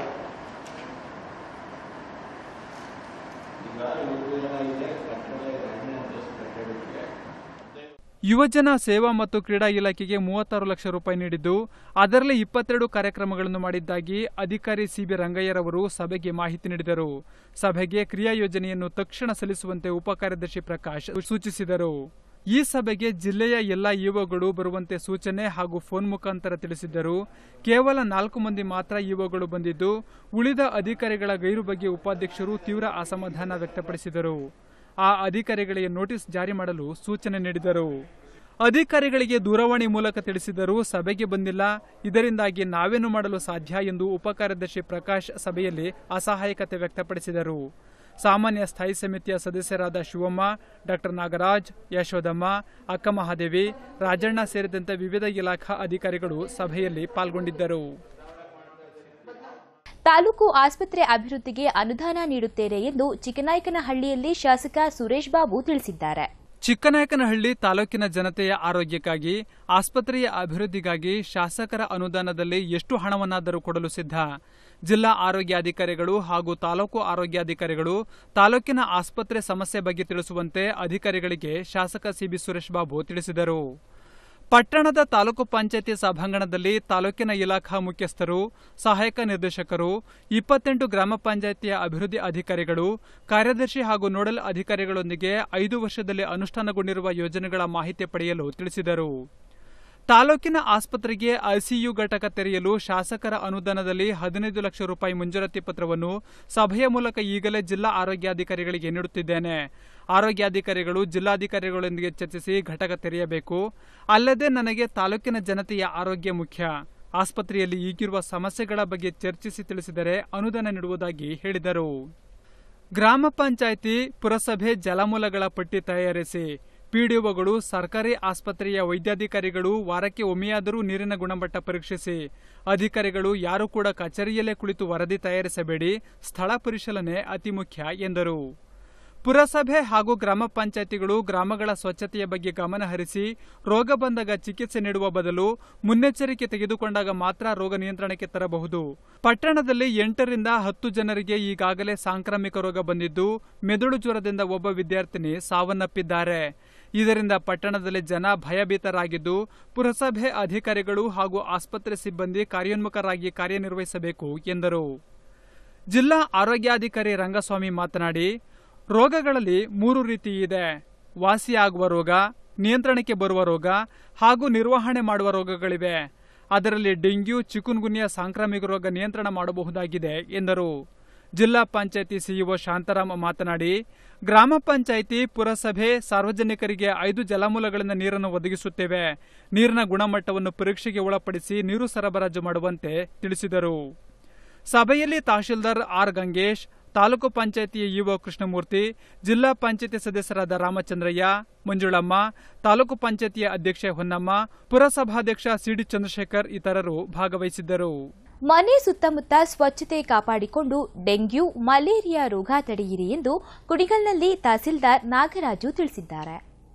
ಯುವಜನ ಸೇವಾ ಮತ್ತು ಕ್ರೀಡಾ ಇಲಾಖೆಗೆ ಮೂವತ್ತಾರು ಲಕ್ಷ ರೂಪಾಯಿ ನೀಡಿದ್ದು ಅದರಲ್ಲಿ ಇಪ್ಪತ್ತೆರಡು ಕಾರ್ಯಕ್ರಮಗಳನ್ನು ಮಾಡಿದ್ದಾಗಿ ಅಧಿಕಾರಿ ಸಿಬಿ ರಂಗಯ್ಯರವರು ಸಭೆಗೆ ಮಾಹಿತಿ ನೀಡಿದರು ಸಭೆಗೆ ಕ್ರಿಯಾ ಯೋಜನೆಯನ್ನು ತಕ್ಷಣ ಸಲ್ಲಿಸುವಂತೆ ಉಪಕಾರ್ಯದರ್ಶಿ ಪ್ರಕಾಶ್ ಸೂಚಿಸಿದರು ಈ ಸಭೆಗೆ ಜಿಲ್ಲೆಯ ಎಲ್ಲ ಇಒಗಳು ಬರುವಂತೆ ಸೂಚನೆ ಹಾಗೂ ಫೋನ್ ಮುಖಾಂತರ ತಿಳಿಸಿದ್ದರು ಕೇವಲ ನಾಲ್ಕು ಮಂದಿ ಮಾತ್ರ ಇಒಗಳು ಬಂದಿದ್ದು ಉಳಿದ ಅಧಿಕಾರಿಗಳ ಗೈರು ಬಗ್ಗೆ ಉಪಾಧ್ಯಕ್ಷರು ತೀವ್ರ ಅಸಮಾಧಾನ ವ್ಯಕ್ತಪಡಿಸಿದರು ಆ ಅಧಿಕಾರಿಗಳಿಗೆ ನೋಟಿಸ್ ಜಾರಿ ಮಾಡಲು ಸೂಚನೆ ನೀಡಿದರು ಅಧಿಕಾರಿಗಳಿಗೆ ದೂರವಾಣಿ ಮೂಲಕ ತಿಳಿಸಿದರೂ ಸಭೆಗೆ ಬಂದಿಲ್ಲ ಇದರಿಂದಾಗಿ ನಾವೇನು ಮಾಡಲು ಸಾಧ್ಯ ಎಂದು ಉಪಕಾರ್ಯದರ್ಶಿ ಪ್ರಕಾಶ್ ಸಭೆಯಲ್ಲಿ ಅಸಹಾಯಕತೆ ವ್ಯಕ್ತಪಡಿಸಿದರು ಸಾಮಾನ್ಯ ಸ್ಥಾಯಿ ಸಮಿತಿಯ ಸದಸ್ಯರಾದ ಶಿವಮ್ಮ ಡಾಕ್ಟರ್ ನಾಗರಾಜ್ ಯಶೋದಮ್ಮ ಅಕ್ಕಮಹಾದೇವಿ ರಾಜಣ್ಣ ಸೇರಿದಂತೆ ವಿವಿಧ ಇಲಾಖಾ ಅಧಿಕಾರಿಗಳು ಸಭೆಯಲ್ಲಿ ಪಾಲ್ಗೊಂಡಿದ್ದರು ತಾಲೂಕು ಆಸ್ಪತ್ರೆ ಅಭಿವೃದ್ಧಿಗೆ ಅನುದಾನ ನೀಡುತ್ತೇನೆ ಎಂದು ಚಿಕ್ಕನಾಯಕನಹಳ್ಳಿಯಲ್ಲಿ ಶಾಸಕ ಸುರೇಶ್ ಬಾಬು ತಿಳಿಸಿದ್ದಾರೆ ಚಿಕ್ಕನಾಯಕನಹಳ್ಳಿ ತಾಲೂಕಿನ ಜನತೆಯ ಆರೋಗ್ಯಕ್ಕಾಗಿ ಆಸ್ಪತ್ರೆಯ ಅಭಿವೃದ್ಧಿಗಾಗಿ ಶಾಸಕರ ಅನುದಾನದಲ್ಲಿ ಎಷ್ಟು ಹಣವನ್ನಾದರೂ ಕೊಡಲು ಸಿದ್ಧ ಜಿಲ್ಲಾ ಆರೋಗ್ಯಾಧಿಕಾರಿಗಳು ಹಾಗೂ ತಾಲೂಕು ಆರೋಗ್ಯಾಧಿಕಾರಿಗಳು ತಾಲೂಕಿನ ಆಸ್ಪತ್ರೆ ಸಮಸ್ಯೆ ಬಗ್ಗೆ ತಿಳಿಸುವಂತೆ ಅಧಿಕಾರಿಗಳಿಗೆ ಶಾಸಕ ಸಿಬಿ ಸುರೇಶ್ ಬಾಬು ತಿಳಿಸಿದರು ಪಟ್ಟಣದ ತಾಲೂಕು ಪಂಚಾಯತಿ ಸಭಾಂಗಣದಲ್ಲಿ ತಾಲೂಕಿನ ಇಲಾಖಾ ಮುಖ್ಯಸ್ಥರು ಸಹಾಯಕ ನಿರ್ದೇಶಕರು ಇಪ್ಪತ್ತೆಂಟು ಗ್ರಾಮ ಪಂಚಾಯತಿಯ ಅಭಿವೃದ್ಧಿ ಅಧಿಕಾರಿಗಳು ಕಾರ್ಯದರ್ಶಿ ಹಾಗೂ ನೋಡಲ್ ಅಧಿಕಾರಿಗಳೊಂದಿಗೆ ಐದು ವರ್ಷದಲ್ಲಿ ಅನುಷ್ಠಾನಗೊಂಡಿರುವ ಯೋಜನೆಗಳ ಮಾಹಿತಿ ಪಡೆಯಲು ತಿಳಿಸಿದರು ತಾಲೂಕಿನ ಆಸ್ಪತ್ರೆಗೆ ಐಸಿಯು ಘಟಕ ತೆರೆಯಲು ಶಾಸಕರ ಅನುದಾನದಲ್ಲಿ ಹದಿನೈದು ಲಕ್ಷ ರೂಪಾಯಿ ಮಂಜೂರಾತಿ ಪತ್ರವನ್ನು ಸಭೆಯ ಮೂಲಕ ಈಗಲೇ ಜಿಲ್ಲಾ ಆರೋಗ್ಯಾಧಿಕಾರಿಗಳಿಗೆ ನೀಡುತ್ತಿದ್ದೇನೆ ಆರೋಗ್ಯಾಧಿಕಾರಿಗಳು ಜಿಲ್ಲಾಧಿಕಾರಿಗಳೊಂದಿಗೆ ಚರ್ಚಿಸಿ ಘಟಕ ತೆರೆಯಬೇಕು ಅಲ್ಲದೆ ನನಗೆ ತಾಲೂಕಿನ ಜನತೆಯ ಆರೋಗ್ಯ ಮುಖ್ಯ ಆಸ್ಪತ್ರೆಯಲ್ಲಿ ಈಗಿರುವ ಸಮಸ್ಯೆಗಳ ಬಗ್ಗೆ ಚರ್ಚಿಸಿ ತಿಳಿಸಿದರೆ ಅನುದಾನ ನೀಡುವುದಾಗಿ ಹೇಳಿದರು ಗ್ರಾಮ ಪಂಚಾಯಿತಿ ಪುರಸಭೆ ಜಲಮೂಲಗಳ ಪಟ್ಟಿ ತಯಾರಿಸಿ ಪಿಡಿಒಗಳು ಸರ್ಕಾರಿ ಆಸ್ಪತ್ರೆಯ ವೈದ್ಯಾಧಿಕಾರಿಗಳು ವಾರಕ್ಕೆ ಒಮ್ಮೆಯಾದರೂ ನೀರಿನ ಗುಣಮಟ್ಟ ಪರೀಕ್ಷಿಸಿ ಅಧಿಕಾರಿಗಳು ಯಾರೂ ಕೂಡ ಕಚೇರಿಯಲ್ಲೇ ಕುಳಿತು ವರದಿ ತಯಾರಿಸಬೇಡಿ ಸ್ಥಳ ಪರಿಶೀಲನೆ ಅತಿ ಮುಖ್ಯ ಎಂದರು ಪುರಸಭೆ ಹಾಗೂ ಗ್ರಾಮ ಪಂಚಾಯಿತಿಗಳು ಗ್ರಾಮಗಳ ಸ್ವಚ್ಛತೆಯ ಬಗ್ಗೆ ಗಮನ ಹರಿಸಿ ರೋಗ ಬಂದಾಗ ಚಿಕಿತ್ಸೆ ನೀಡುವ ಬದಲು ಮುನ್ನೆಚ್ಚರಿಕೆ ತೆಗೆದುಕೊಂಡಾಗ ಮಾತ್ರ ರೋಗ ನಿಯಂತ್ರಣಕ್ಕೆ ತರಬಹುದು ಪಟ್ಟಣದಲ್ಲಿ ಎಂಟರಿಂದ ಹತ್ತು ಜನರಿಗೆ ಈಗಾಗಲೇ ಸಾಂಕ್ರಾಮಿಕ ರೋಗ ಬಂದಿದ್ದು ಮೆದುಳು ಜ್ವರದಿಂದ ಒಬ್ಬ ವಿದ್ಯಾರ್ಥಿನಿ ಸಾವನ್ನಪ್ಪಿದ್ದಾರೆ ಇದರಿಂದ ಪಟ್ಟಣದಲ್ಲಿ ಜನ ಭಯಭೀತರಾಗಿದ್ದು ಪುರಸಭೆ ಅಧಿಕಾರಿಗಳು ಹಾಗೂ ಆಸ್ಪತ್ರೆ ಸಿಬ್ಬಂದಿ ಕಾರ್ಯೋನ್ಮುಖರಾಗಿ ಕಾರ್ಯನಿರ್ವಹಿಸಬೇಕು ಎಂದರು ಜಿಲ್ಲಾ ಆರೋಗ್ಯಾಧಿಕಾರಿ ರಂಗಸ್ವಾಮಿ ಮಾತನಾಡಿ ರೋಗಗಳಲ್ಲಿ ಮೂರು ರೀತಿ ಇದೆ ವಾಸಿಯಾಗುವ ರೋಗ ನಿಯಂತ್ರಣಕ್ಕೆ ಬರುವ ರೋಗ ಹಾಗೂ ನಿರ್ವಹಣೆ ಮಾಡುವ ರೋಗಗಳಿವೆ ಅದರಲ್ಲಿ ಡೆಂಗ್ಯೂ ಚಿಕುನ್ಗುನ್ಯಾ ಸಾಂಕ್ರಾಮಿಕ ರೋಗ ನಿಯಂತ್ರಣ ಮಾಡಬಹುದಾಗಿದೆ ಎಂದರು ಜಿಲ್ಲಾ ಪಂಚಾಯಿತಿ ಸಿಇಒ ಶಾಂತಾರಾಮ್ ಮಾತನಾಡಿ ಗ್ರಾಮ ಪಂಚಾಯಿತಿ ಪುರಸಭೆ ಸಾರ್ವಜನಿಕರಿಗೆ ಐದು ಜಲಮೂಲಗಳಿಂದ ನೀರನ್ನು ಒದಗಿಸುತ್ತೇವೆ ನೀರಿನ ಗುಣಮಟ್ಟವನ್ನು ಪರೀಕ್ಷೆಗೆ ಒಳಪಡಿಸಿ ನೀರು ಸರಬರಾಜು ಮಾಡುವಂತೆ ತಿಳಿಸಿದರು ಸಭೆಯಲ್ಲಿ ತಹಶೀಲ್ದಾರ್ ಆರ್ ಗಂಗೇಶ್ ತಾಲೂಕು ಪಂಚಾಯಿತಿಯ ಇಒ ಕೃಷ್ಣಮೂರ್ತಿ ಜಿಲ್ಲಾ ಪಂಚಾಯಿತಿ ಸದಸ್ಯರಾದ ರಾಮಚಂದ್ರಯ್ಯ ಮಂಜುಳಮ್ಮ ತಾಲೂಕು ಪಂಚಾಯಿತಿಯ ಅಧ್ಯಕ್ಷೆ ಹೊನ್ನಮ್ಮ ಪುರಸಭಾಧ್ಯಕ್ಷ ಸಿಡಿ ಚಂದ್ರಶೇಖರ್ ಇತರರು ಭಾಗವಹಿಸಿದ್ದರು ಮನೆ ಸುತ್ತಮುತ್ತ ಸ್ವಚ್ಛತೆ ಕಾಪಾಡಿಕೊಂಡು ಡೆಂಗ್ಯೂ ಮಲೇರಿಯಾ ರೋಗ ತಡೆಯಿರಿ ಎಂದು ಕುಣಿಗಲ್ನಲ್ಲಿ ತಹಸೀಲ್ದಾರ್ ನಾಗರಾಜು ತಿಳಿಸಿದ್ದಾರೆ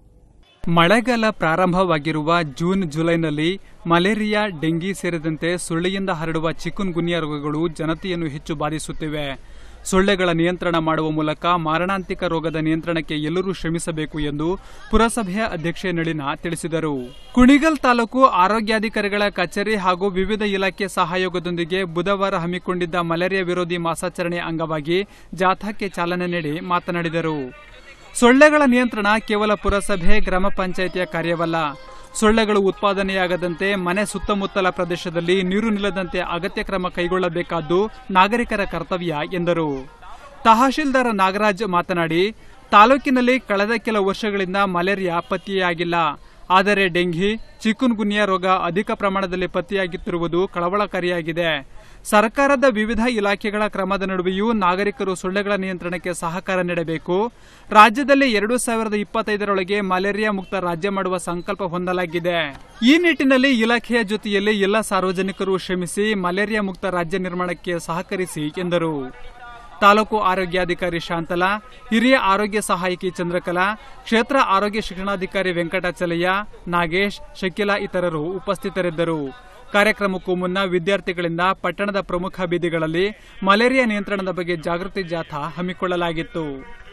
ಮಳೆಗಾಲ ಪ್ರಾರಂಭವಾಗಿರುವ ಜೂನ್ ಜುಲೈನಲ್ಲಿ ಮಲೇರಿಯಾ ಡೆಂಗಿ ಸೇರಿದಂತೆ ಸೊಳ್ಳೆಯಿಂದ ಹರಡುವ ಚಿಕುನ್ ಗುನ್ಯಾ ರೋಗಗಳು ಜನತೆಯನ್ನು ಹೆಚ್ಚು ಬಾಧಿಸುತ್ತಿವೆ ಸೊಳ್ಳೆಗಳ ನಿಯಂತ್ರಣ ಮಾಡುವ ಮೂಲಕ ಮಾರಣಾಂತಿಕ ರೋಗದ ನಿಯಂತ್ರಣಕ್ಕೆ ಎಲ್ಲರೂ ಶ್ರಮಿಸಬೇಕು ಎಂದು ಪುರಸಭೆಯ ಅಧ್ಯಕ್ಷೆ ನಳಿನ ತಿಳಿಸಿದರು ಕುಣಿಗಲ್ ತಾಲೂಕು ಆರೋಗ್ಯಾಧಿಕಾರಿಗಳ ಕಚೇರಿ ಹಾಗೂ ವಿವಿಧ ಇಲಾಖೆ ಸಹಯೋಗದೊಂದಿಗೆ ಬುಧವಾರ ಹಮ್ಮಿಕೊಂಡಿದ್ದ ಮಲೇರಿಯಾ ವಿರೋಧಿ ಮಾಸಾಚರಣೆ ಅಂಗವಾಗಿ ಜಾಥಾಕ್ಕೆ ಚಾಲನೆ ನೀಡಿ ಮಾತನಾಡಿದರು ಸೊಳ್ಳೆಗಳ ನಿಯಂತ್ರಣ ಕೇವಲ ಪುರಸಭೆ ಗ್ರಾಮ ಪಂಚಾಯಿತಿಯ ಕಾರ್ಯವಲ್ಲ ಸೊಳ್ಳೆಗಳು ಉತ್ಪಾದನೆಯಾಗದಂತೆ ಮನೆ ಸುತ್ತಮುತ್ತಲ ಪ್ರದೇಶದಲ್ಲಿ ನೀರು ನಿಲ್ಲದಂತೆ ಅಗತ್ಯ ಕ್ರಮ ಕೈಗೊಳ್ಳಬೇಕಾದ್ದು ನಾಗರಿಕರ ಕರ್ತವ್ಯ ಎಂದರು ತಹಶೀಲ್ದಾರ್ ನಾಗರಾಜ್ ಮಾತನಾಡಿ ತಾಲೂಕಿನಲ್ಲಿ ಕಳೆದ ಕೆಲ ವರ್ಷಗಳಿಂದ ಮಲೇರಿಯಾ ಪತ್ತೆಯಾಗಿಲ್ಲ ಆದರೆ ಡೆಂಘಿ ಚಿಕುನ್ ಗುನ್ಯಾ ರೋಗ ಅಧಿಕ ಪ್ರಮಾಣದಲ್ಲಿ ಪತ್ತೆಯಾಗುತ್ತಿರುವುದು ಕಳವಳಕಾರಿಯಾಗಿದೆ ಸರ್ಕಾರದ ವಿವಿಧ ಇಲಾಖೆಗಳ ಕ್ರಮದ ನಡುವೆಯೂ ನಾಗರಿಕರು ಸೊಳ್ಳೆಗಳ ನಿಯಂತ್ರಣಕ್ಕೆ ಸಹಕಾರ ನೀಡಬೇಕು ರಾಜ್ಯದಲ್ಲಿ ಎರಡು ಸಾವಿರದ ಇಪ್ಪತ್ತೈದರೊಳಗೆ ಮಲೇರಿಯಾ ಮುಕ್ತ ರಾಜ್ಯ ಮಾಡುವ ಸಂಕಲ್ಪ ಹೊಂದಲಾಗಿದೆ ಈ ನಿಟ್ಟಿನಲ್ಲಿ ಇಲಾಖೆಯ ಜೊತೆಯಲ್ಲಿ ಎಲ್ಲ ಸಾರ್ವಜನಿಕರು ಶ್ರಮಿಸಿ ಮಲೇರಿಯಾ ಮುಕ್ತ ರಾಜ್ಯ ನಿರ್ಮಾಣಕ್ಕೆ ಸಹಕರಿಸಿ ಎಂದರು ತಾಲೂಕು ಆರೋಗ್ಯಾಧಿಕಾರಿ ಶಾಂತಲಾ ಹಿರಿಯ ಆರೋಗ್ಯ ಸಹಾಯಕಿ ಚಂದ್ರಕಲಾ ಕ್ಷೇತ್ರ ಆರೋಗ್ಯ ಶಿಕ್ಷಣಾಧಿಕಾರಿ ವೆಂಕಟಾಚಲಯ್ಯ ನಾಗೇಶ್ ಶಕೀಲಾ ಇತರರು ಉಪಸ್ಥಿತರಿದ್ದರು ಕಾರ್ಯಕ್ರಮಕ್ಕೂ ಮುನ್ನ ವಿದ್ಯಾರ್ಥಿಗಳಿಂದ ಪಟ್ಟಣದ ಪ್ರಮುಖ ಬೀದಿಗಳಲ್ಲಿ ಮಲೇರಿಯಾ ನಿಯಂತ್ರಣದ ಬಗ್ಗೆ ಜಾಗೃತಿ ಜಾಥಾ ಹಮ್ಮಿಕೊಳ್ಳಲಾಗಿತ್ತು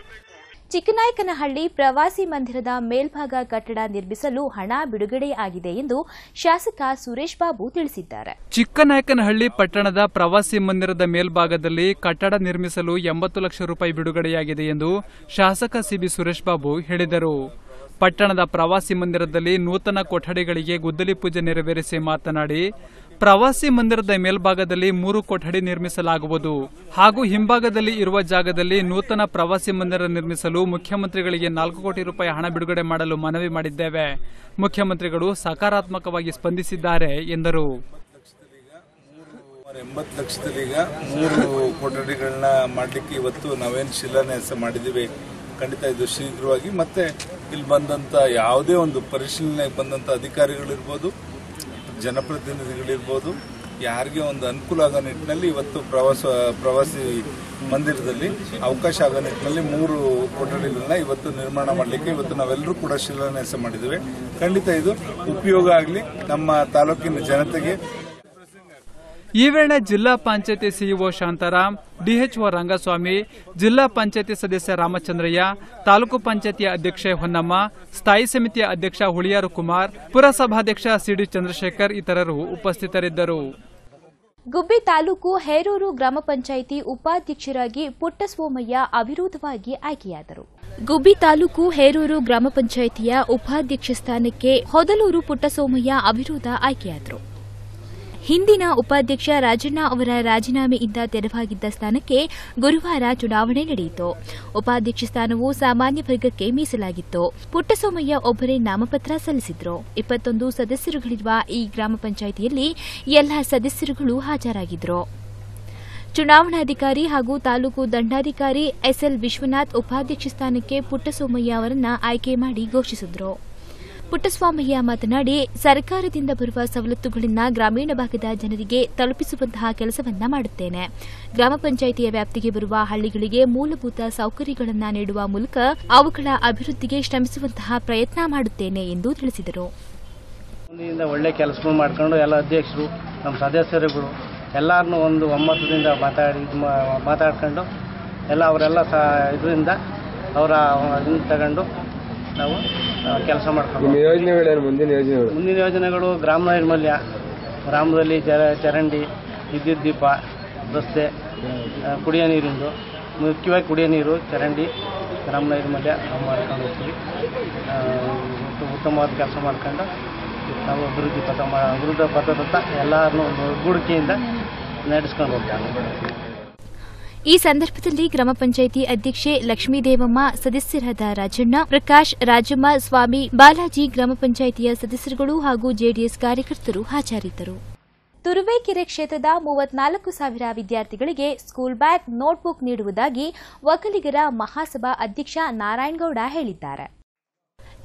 ಚಿಕ್ಕನಾಯಕನಹಳ್ಳಿ ಪ್ರವಾಸಿ ಮಂದಿರದ ಮೇಲ್ಭಾಗ ಕಟ್ಟಡ ನಿರ್ಮಿಸಲು ಹಣ ಬಿಡುಗಡೆ ಆಗಿದೆ ಎಂದು ಶಾಸಕ ಸುರೇಶ್ ಬಾಬು ತಿಳಿಸಿದ್ದಾರೆ ಚಿಕ್ಕನಾಯಕನಹಳ್ಳಿ ಪಟ್ಟಣದ ಪ್ರವಾಸಿ ಮಂದಿರದ ಮೇಲ್ಭಾಗದಲ್ಲಿ ಕಟ್ಟಡ ನಿರ್ಮಿಸಲು ಎಂಬತ್ತು ಲಕ್ಷ ರೂಪಾಯಿ ಬಿಡುಗಡೆಯಾಗಿದೆ ಎಂದು ಶಾಸಕ ಸಿಬಿ ಸುರೇಶ್ ಬಾಬು ಹೇಳಿದರು ಪಟ್ಟಣದ ಪ್ರವಾಸಿ ಮಂದಿರದಲ್ಲಿ ನೂತನ ಕೊಠಡಿಗಳಿಗೆ ಗುದ್ದಲಿ ಪೂಜೆ ನೆರವೇರಿಸಿ ಮಾತನಾಡಿ ಪ್ರವಾಸಿ ಮಂದಿರದ ಮೇಲ್ಭಾಗದಲ್ಲಿ ಮೂರು ಕೊಠಡಿ ನಿರ್ಮಿಸಲಾಗುವುದು ಹಾಗೂ ಹಿಂಭಾಗದಲ್ಲಿ ಇರುವ ಜಾಗದಲ್ಲಿ ನೂತನ ಪ್ರವಾಸಿ ಮಂದಿರ ನಿರ್ಮಿಸಲು ಮುಖ್ಯಮಂತ್ರಿಗಳಿಗೆ ನಾಲ್ಕು ಕೋಟಿ ರೂಪಾಯಿ ಹಣ ಬಿಡುಗಡೆ ಮಾಡಲು ಮನವಿ ಮಾಡಿದ್ದೇವೆ ಮುಖ್ಯಮಂತ್ರಿಗಳು ಸಕಾರಾತ್ಮಕವಾಗಿ ಸ್ಪಂದಿಸಿದ್ದಾರೆ ಎಂದರು ಸುಮಾರು ಎಂಬತ್ತು ಲಕ್ಷದಲ್ಲಿ ಈಗ ಮೂರು ಕೊಠಡಿಗಳನ್ನ ಮಾಡಲಿಕ್ಕೆ ಇವತ್ತು ನಾವೇನು ಶಿಲಾನ್ಯಾಸ ಮಾಡಿದ್ದೀವಿ ಖಂಡಿತ ಇದು ಶೀಘ್ರವಾಗಿ ಮತ್ತೆ ಇಲ್ಲಿ ಬಂದಂತ ಯಾವುದೇ ಒಂದು ಪರಿಶೀಲನೆಗೆ ಬಂದಂತ ಅಧಿಕಾರಿಗಳಿರ್ಬೋದು ಜನಪ್ರತಿನಿಧಿಗಳಿರ್ಬೋದು ಯಾರಿಗೆ ಒಂದು ಅನುಕೂಲ ಆಗೋ ನಿಟ್ಟಿನಲ್ಲಿ ಇವತ್ತು ಪ್ರವಾಸ ಪ್ರವಾಸಿ ಮಂದಿರದಲ್ಲಿ ಅವಕಾಶ ಆಗೋ ನಿಟ್ಟಿನಲ್ಲಿ ಮೂರು ಕೊಠಡಿಗಳನ್ನ ಇವತ್ತು ನಿರ್ಮಾಣ ಮಾಡಲಿಕ್ಕೆ ಇವತ್ತು ನಾವೆಲ್ಲರೂ ಕೂಡ ಶಿಲಾನ್ಯಾಸ ಮಾಡಿದ್ದೇವೆ ಖಂಡಿತ ಇದು ಉಪಯೋಗ ಆಗಲಿ ನಮ್ಮ ತಾಲೂಕಿನ ಜನತೆಗೆ ಈ ವೇಳೆ ಜಿಲ್ಲಾ ಪಂಚಾಯತಿ ಸಿಇಒ ಶಾಂತಾರಾಮ್ ಡಿಎಚ್ಒ ರಂಗಸ್ವಾಮಿ ಜಿಲ್ಲಾ ಪಂಚಾಯತಿ ಸದಸ್ಯ ರಾಮಚಂದ್ರಯ್ಯ ತಾಲೂಕು ಪಂಚಾಯತಿಯ ಅಧ್ಯಕ್ಷೆ ಹೊನ್ನಮ್ಮ ಸ್ಥಾಯಿ ಸಮಿತಿಯ ಅಧ್ಯಕ್ಷ ಹುಳಿಯಾರು ಕುಮಾರ್ ಪುರಸಭಾಧ್ಯಕ್ಷ ಸಿಡಿ ಚಂದ್ರಶೇಖರ್ ಇತರರು ಉಪಸ್ಥಿತರಿದ್ದರು ಗುಬ್ಬಿ ತಾಲೂಕು ಹೇರೂರು ಗ್ರಾಮ ಪಂಚಾಯಿತಿ ಉಪಾಧ್ಯಕ್ಷರಾಗಿ ಪುಟ್ಟಸ್ವಾಮಯ್ಯ ಅವಿರೋಧವಾಗಿ ಆಯ್ಕೆಯಾದರು ಗುಬ್ಬಿ ತಾಲೂಕು ಹೇರೂರು ಗ್ರಾಮ ಪಂಚಾಯಿತಿಯ ಉಪಾಧ್ಯಕ್ಷ ಸ್ಥಾನಕ್ಕೆ ಹೊದಲೂರು ಪುಟ್ಟಸೋಮಯ್ಯ ಅವಿರೋಧ ಆಯ್ಕೆಯಾದರು ಹಿಂದಿನ ಉಪಾಧ್ಯಕ್ಷ ರಾಜಣ್ಣ ಅವರ ರಾಜೀನಾಮೆಯಿಂದ ತೆರವಾಗಿದ್ದ ಸ್ಥಾನಕ್ಕೆ ಗುರುವಾರ ಚುನಾವಣೆ ನಡೆಯಿತು ಉಪಾಧ್ಯಕ್ಷ ಸ್ಥಾನವು ಸಾಮಾನ್ಯ ವರ್ಗಕ್ಕೆ ಮೀಸಲಾಗಿತ್ತು ಪುಟ್ಟಸೋಮಯ್ಯ ಒಬ್ಬರೇ ನಾಮಪತ್ರ ಸಲ್ಲಿಸಿದ್ರು ಇಪ್ಪತ್ತೊಂದು ಸದಸ್ಯರುಗಳಿರುವ ಈ ಗ್ರಾಮ ಪಂಚಾಯಿತಿಯಲ್ಲಿ ಎಲ್ಲ ಸದಸ್ಯರುಗಳು ಹಾಜರಾಗಿದ್ರು ಚುನಾವಣಾಧಿಕಾರಿ ಹಾಗೂ ತಾಲೂಕು ದಂಡಾಧಿಕಾರಿ ಎಸ್ಎಲ್ ವಿಶ್ವನಾಥ್ ಉಪಾಧ್ಯಕ್ಷ ಸ್ಥಾನಕ್ಕೆ ಪುಟ್ಟಸೋಮಯ್ಯ ಅವರನ್ನ ಆಯ್ಕೆ ಮಾಡಿ ಘೋಷಿಸಿದ್ರು ಪುಟ್ಟಸ್ವಾಮಯ್ಯ ಮಾತನಾಡಿ ಸರ್ಕಾರದಿಂದ ಬರುವ ಸವಲತ್ತುಗಳನ್ನು ಗ್ರಾಮೀಣ ಭಾಗದ ಜನರಿಗೆ ತಲುಪಿಸುವಂತಹ ಕೆಲಸವನ್ನ ಮಾಡುತ್ತೇನೆ ಗ್ರಾಮ ಪಂಚಾಯಿತಿಯ ವ್ಯಾಪ್ತಿಗೆ ಬರುವ ಹಳ್ಳಿಗಳಿಗೆ ಮೂಲಭೂತ ಸೌಕರ್ಯಗಳನ್ನು ನೀಡುವ ಮೂಲಕ ಅವುಗಳ ಅಭಿವೃದ್ಧಿಗೆ ಶ್ರಮಿಸುವಂತಹ ಪ್ರಯತ್ನ ಮಾಡುತ್ತೇನೆ ಎಂದು ತಿಳಿಸಿದರು ಮುಂದಿನಿಂದ ಒಳ್ಳೆ ಕೆಲಸಗಳು ಮಾಡ್ಕೊಂಡು ಎಲ್ಲ ಅಧ್ಯಕ್ಷರು ನಮ್ಮ ಸದಸ್ಯರುಗಳು ಎಲ್ಲರನ್ನೂ ಒಂದು ಒಮ್ಮತದಿಂದ ಮಾತಾಡಿ ಇದ್ ಮಾ- ಮಾತಾಡ್ಕೊಂಡು ಎಲ್ಲ ಅವರೆಲ್ಲ ಸಹ ಇದರಿಂದ ಅವರ ಇದನ್ನ ತಗೊಂಡು ನಾವು ಕೆಲಸ ಮಾಡ್ಕೊಂಡು ಯೋಜನೆಗಳೇನು ಮುಂದಿನ ಯೋಜನೆಗಳು ಮುಂದಿನ ಯೋಜನೆಗಳು ಗ್ರಾಮ ನೈರ್ಮಲ್ಯ ಗ್ರಾಮದಲ್ಲಿ ಚರ ಚರಂಡಿ ವಿದ್ಯುತ್ ದೀಪ ರಸ್ತೆ ಆ, ಕುಡಿಯೋ ನೀರಿಂದು ಮುಖ್ಯವಾಗಿ ಕುಡಿಯೋ ನೀರು ಚರಂಡಿ ಗ್ರಾಮ ನೈರ್ಮಲ್ಯ ನಾವು ಮಾಡ್ಕೊಂಡು ಹೋಗ್ತೀವಿ ಆ, ಉತ್ತ- ಉತ್ತಮವಾದ ಕೆಲಸ ಮಾಡ್ಕೊಂಡು ನಾವು ಅಭಿವೃದ್ಧಿ ಪಥ ಮಾ ಅಭಿವೃದ್ಧಿ ಪಥದತ್ತ ಎಲ್ಲರನ್ನೂ ಒಂದು ಒಗ್ಗೂಡಿಕೆಯಿಂದ ನಡೆಸ್ಕೊಂಡು ಹೋಗ್ತೀವಿ ಈ ಸಂದರ್ಭದಲ್ಲಿ ಗ್ರಾಮ ಪಂಚಾಯಿತಿ ಅಧ್ಯಕ್ಷೆ ಲಕ್ಷ್ಮೀದೇವಮ್ಮ ಸದಸ್ಯರಾದ ರಾಜಣ್ಣ ಪ್ರಕಾಶ್ ರಾಜಮ್ಮ ಸ್ವಾಮಿ ಬಾಲಾಜಿ ಗ್ರಾಮ ಪಂಚಾಯಿತಿಯ ಸದಸ್ಯರುಗಳು ಹಾಗೂ ಜೆಡಿಎಸ್ ಕಾರ್ಯಕರ್ತರು ಹಾಜರಿದ್ದರು ತುರುವೇಕೆರೆ ಕ್ಷೇತ್ರದ ಮೂವತ್ನಾಲ್ಕು ಸಾವಿರ ವಿದ್ಯಾರ್ಥಿಗಳಿಗೆ ಸ್ಕೂಲ್ ಬ್ಯಾಗ್ ನೋಟ್ಬುಕ್ ನೀಡುವುದಾಗಿ ಒಕ್ಕಲಿಗರ ಮಹಾಸಭಾ ಅಧ್ಯಕ್ಷ ನಾರಾಯಣಗೌಡ ಹೇಳಿದ್ದಾರೆ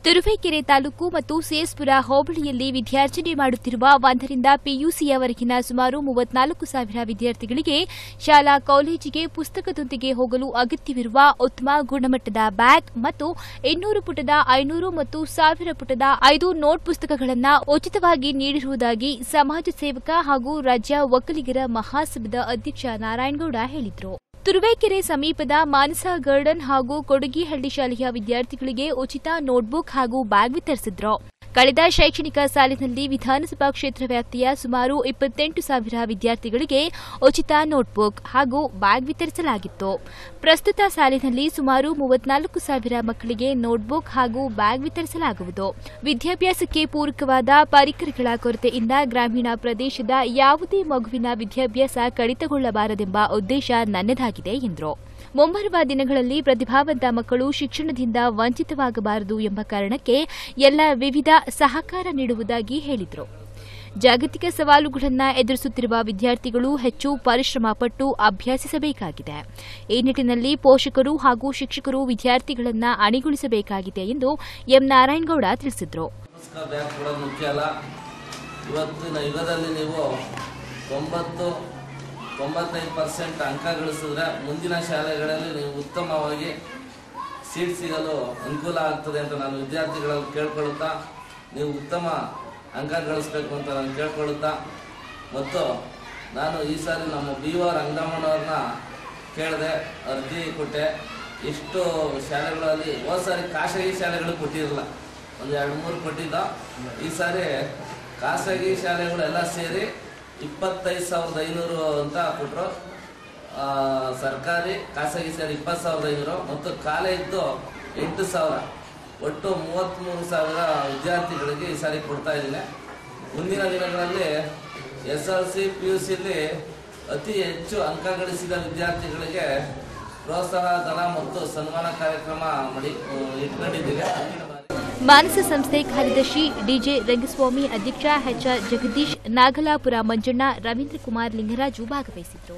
ತುರುವೇಕೆರೆ ತಾಲೂಕು ಮತ್ತು ಸೇಸ್ಪುರ ಹೋಬಳಿಯಲ್ಲಿ ವಿದ್ಯಾರ್ಜನೆ ಮಾಡುತ್ತಿರುವ ಒಂದರಿಂದ ಪಿಯುಸಿಯವರೆಗಿನ ಸುಮಾರು ಮೂವತ್ನಾಲ್ಕು ಸಾವಿರ ವಿದ್ಯಾರ್ಥಿಗಳಿಗೆ ಶಾಲಾ ಕಾಲೇಜಿಗೆ ಪುಸ್ತಕದೊಂದಿಗೆ ಹೋಗಲು ಅಗತ್ಯವಿರುವ ಉತ್ತಮ ಗುಣಮಟ್ಟದ ಬ್ಯಾಗ್ ಮತ್ತು ಇನ್ನೂರು ಪುಟದ ಐನೂರು ಮತ್ತು ಸಾವಿರ ಪುಟದ ಐದು ನೋಟ್ ಪುಸ್ತಕಗಳನ್ನು ಉಚಿತವಾಗಿ ನೀಡಿರುವುದಾಗಿ ಸಮಾಜ ಸೇವಕ ಹಾಗೂ ರಾಜ್ಯ ಒಕ್ಕಲಿಗರ ಮಹಾಸಭಾದ ಅಧ್ಯಕ್ಷ ನಾರಾಯಣಗೌಡ ಹೇಳಿದರು ತುರುವೇಕೆರೆ ಸಮೀಪದ ಮಾನಸ ಗಾರ್ಡನ್ ಹಾಗೂ ಕೊಡಗಿಹಳ್ಳಿ ಶಾಲೆಯ ವಿದ್ಯಾರ್ಥಿಗಳಿಗೆ ಉಚಿತ ನೋಟ್ಬುಕ್ ಹಾಗೂ ಬ್ಯಾಗ್ ವಿತರಿಸಿದ್ರು ಕಳೆದ ಶೈಕ್ಷಣಿಕ ಸಾಲಿನಲ್ಲಿ ವಿಧಾನಸಭಾ ಕ್ಷೇತ್ರ ವ್ಯಾಪ್ತಿಯ ಸುಮಾರು ಇಪ್ಪತ್ತೆಂಟು ಸಾವಿರ ವಿದ್ಯಾರ್ಥಿಗಳಿಗೆ ಉಚಿತ ನೋಟ್ಬುಕ್ ಹಾಗೂ ಬ್ಯಾಗ್ ವಿತರಿಸಲಾಗಿತ್ತು ಪ್ರಸ್ತುತ ಸಾಲಿನಲ್ಲಿ ಸುಮಾರು ಮೂವತ್ನಾಲ್ಕು ಸಾವಿರ ಮಕ್ಕಳಿಗೆ ನೋಟ್ಬುಕ್ ಹಾಗೂ ಬ್ಯಾಗ್ ವಿತರಿಸಲಾಗುವುದು ವಿದ್ಯಾಭ್ಯಾಸಕ್ಕೆ ಪೂರಕವಾದ ಪರಿಕರಗಳ ಕೊರತೆಯಿಂದ ಗ್ರಾಮೀಣ ಪ್ರದೇಶದ ಯಾವುದೇ ಮಗುವಿನ ವಿದ್ಯಾಭ್ಯಾಸ ಕಡಿತಗೊಳ್ಳಬಾರದೆಂಬ ಉದ್ದೇಶ ನನ್ನದಾಗಿದೆ ಎಂದರು ಮುಂಬರುವ ದಿನಗಳಲ್ಲಿ ಪ್ರತಿಭಾವಂತ ಮಕ್ಕಳು ಶಿಕ್ಷಣದಿಂದ ವಂಚಿತವಾಗಬಾರದು ಎಂಬ ಕಾರಣಕ್ಕೆ ಎಲ್ಲ ವಿವಿಧ ಸಹಕಾರ ನೀಡುವುದಾಗಿ ಹೇಳಿದರು ಜಾಗತಿಕ ಸವಾಲುಗಳನ್ನು ಎದುರಿಸುತ್ತಿರುವ ವಿದ್ಯಾರ್ಥಿಗಳು ಹೆಚ್ಚು ಪರಿಶ್ರಮ ಪಟ್ಟು ಅಭ್ಯಸಿಸಬೇಕಾಗಿದೆ ಈ ನಿಟ್ಟಿನಲ್ಲಿ ಪೋಷಕರು ಹಾಗೂ ಶಿಕ್ಷಕರು ವಿದ್ಯಾರ್ಥಿಗಳನ್ನು ಅಣಿಗೊಳಿಸಬೇಕಾಗಿದೆ ಎಂದು ಎಂ ನಾರಾಯಣಗೌಡ ತಿಳಿಸಿದರು ಪುಸ್ತಕ ಬ್ಯಾಗ್ ಕೊಡೋದು ಮುಖ್ಯ ಅಲ್ಲ ಇವತ್ತಿನ ಯುಗದಲ್ಲಿ ನೀವು ತೊಂಬತ್ತು ತೊಂಬತ್ತೈದು ಪರ್ಸೆಂಟ್ ಅಂಕ ಗಳಿಸಿದ್ರೆ ಮುಂದಿನ ಶಾಲೆಗಳಲ್ಲಿ ನೀವು ಉತ್ತಮವಾಗಿ ಸೀಟ್ ಸಿಗಲು ಅನುಕೂಲ ಆಗ್ತದೆ ಅಂತ ನಾನು ವಿದ್ಯಾರ್ಥಿಗಳಲ್ಲಿ ಕೇಳ್ಕೊಳ್ಳುತ್ತಾ ನೀವು ಉತ್ತಮ ಅಂಕ ಗಳಿಸ್ಬೇಕು ಅಂತ ನಾನು ಕೇಳ್ಕೊಳ್ಳುತ್ತಾ ಮತ್ತು ನಾನು ಈ ಸಾರಿ ನಮ್ಮ ಬಿ ಒ ರಂಗಮ್ಮನವ್ರನ್ನ ಕೇಳಿದೆ ಅರ್ಜಿ ಕೊಟ್ಟೆ ಎಷ್ಟು ಶಾಲೆಗಳಲ್ಲಿ ಹೋದ ಸಾರಿ ಖಾಸಗಿ ಶಾಲೆಗಳು ಕೊಟ್ಟಿರಲಿಲ್ಲ ಒಂದು ಎರಡು ಮೂರು ಕೊಟ್ಟಿದ್ದ ಈ ಸಾರಿ ಖಾಸಗಿ ಶಾಲೆಗಳೆಲ್ಲ ಸೇರಿ ಇಪ್ಪತ್ತೈದು ಸಾವಿರದ ಐನೂರು ಅಂತ ಕೊಟ್ಟರು ಸರ್ಕಾರಿ ಖಾಸಗಿ ಸೇರಿ ಇಪ್ಪತ್ತು ಸಾವಿರದ ಐನೂರು ಮತ್ತು ಕಾಲೇಜ್ದು ಎಂಟು ಸಾವಿರ ಒಟ್ಟು ಮೂವತ್ತ್ಮೂರು ಸಾವಿರ ವಿದ್ಯಾರ್ಥಿಗಳಿಗೆ ಈ ಸಾರಿ ಕೊಡ್ತಾ ಇದ್ದೀನಿ ಮುಂದಿನ ದಿನಗಳಲ್ಲಿ S L C P U ಸಿಲಿ ಅತಿ ಹೆಚ್ಚು ಅಂಕ ಗಳಿಸಿದ ವಿದ್ಯಾರ್ಥಿಗಳಿಗೆ ಪ್ರೋತ್ಸಾಹ ಧನ ಮತ್ತು ಸನ್ಮಾನ ಕಾರ್ಯಕ್ರಮ ಮಾಡಿ ಇಟ್ಕೊಂಡಿದ್ದೀವಿ ಮಾನಸ ಸಂಸ್ಥೆ ಕಾರ್ಯದರ್ಶಿ ಡಿಜೆ ರಂಗಸ್ವಾಮಿ ಅಧ್ಯಕ್ಷ ಎಚ್ಆರ್ ಜಗದೀಶ್ ನಾಗಲಾಪುರ ಮಂಜಣ್ಣ ರವೀಂದ್ರ ಕುಮಾರ್ ಲಿಂಗರಾಜು ಭಾಗವಹಿಸಿದ್ರು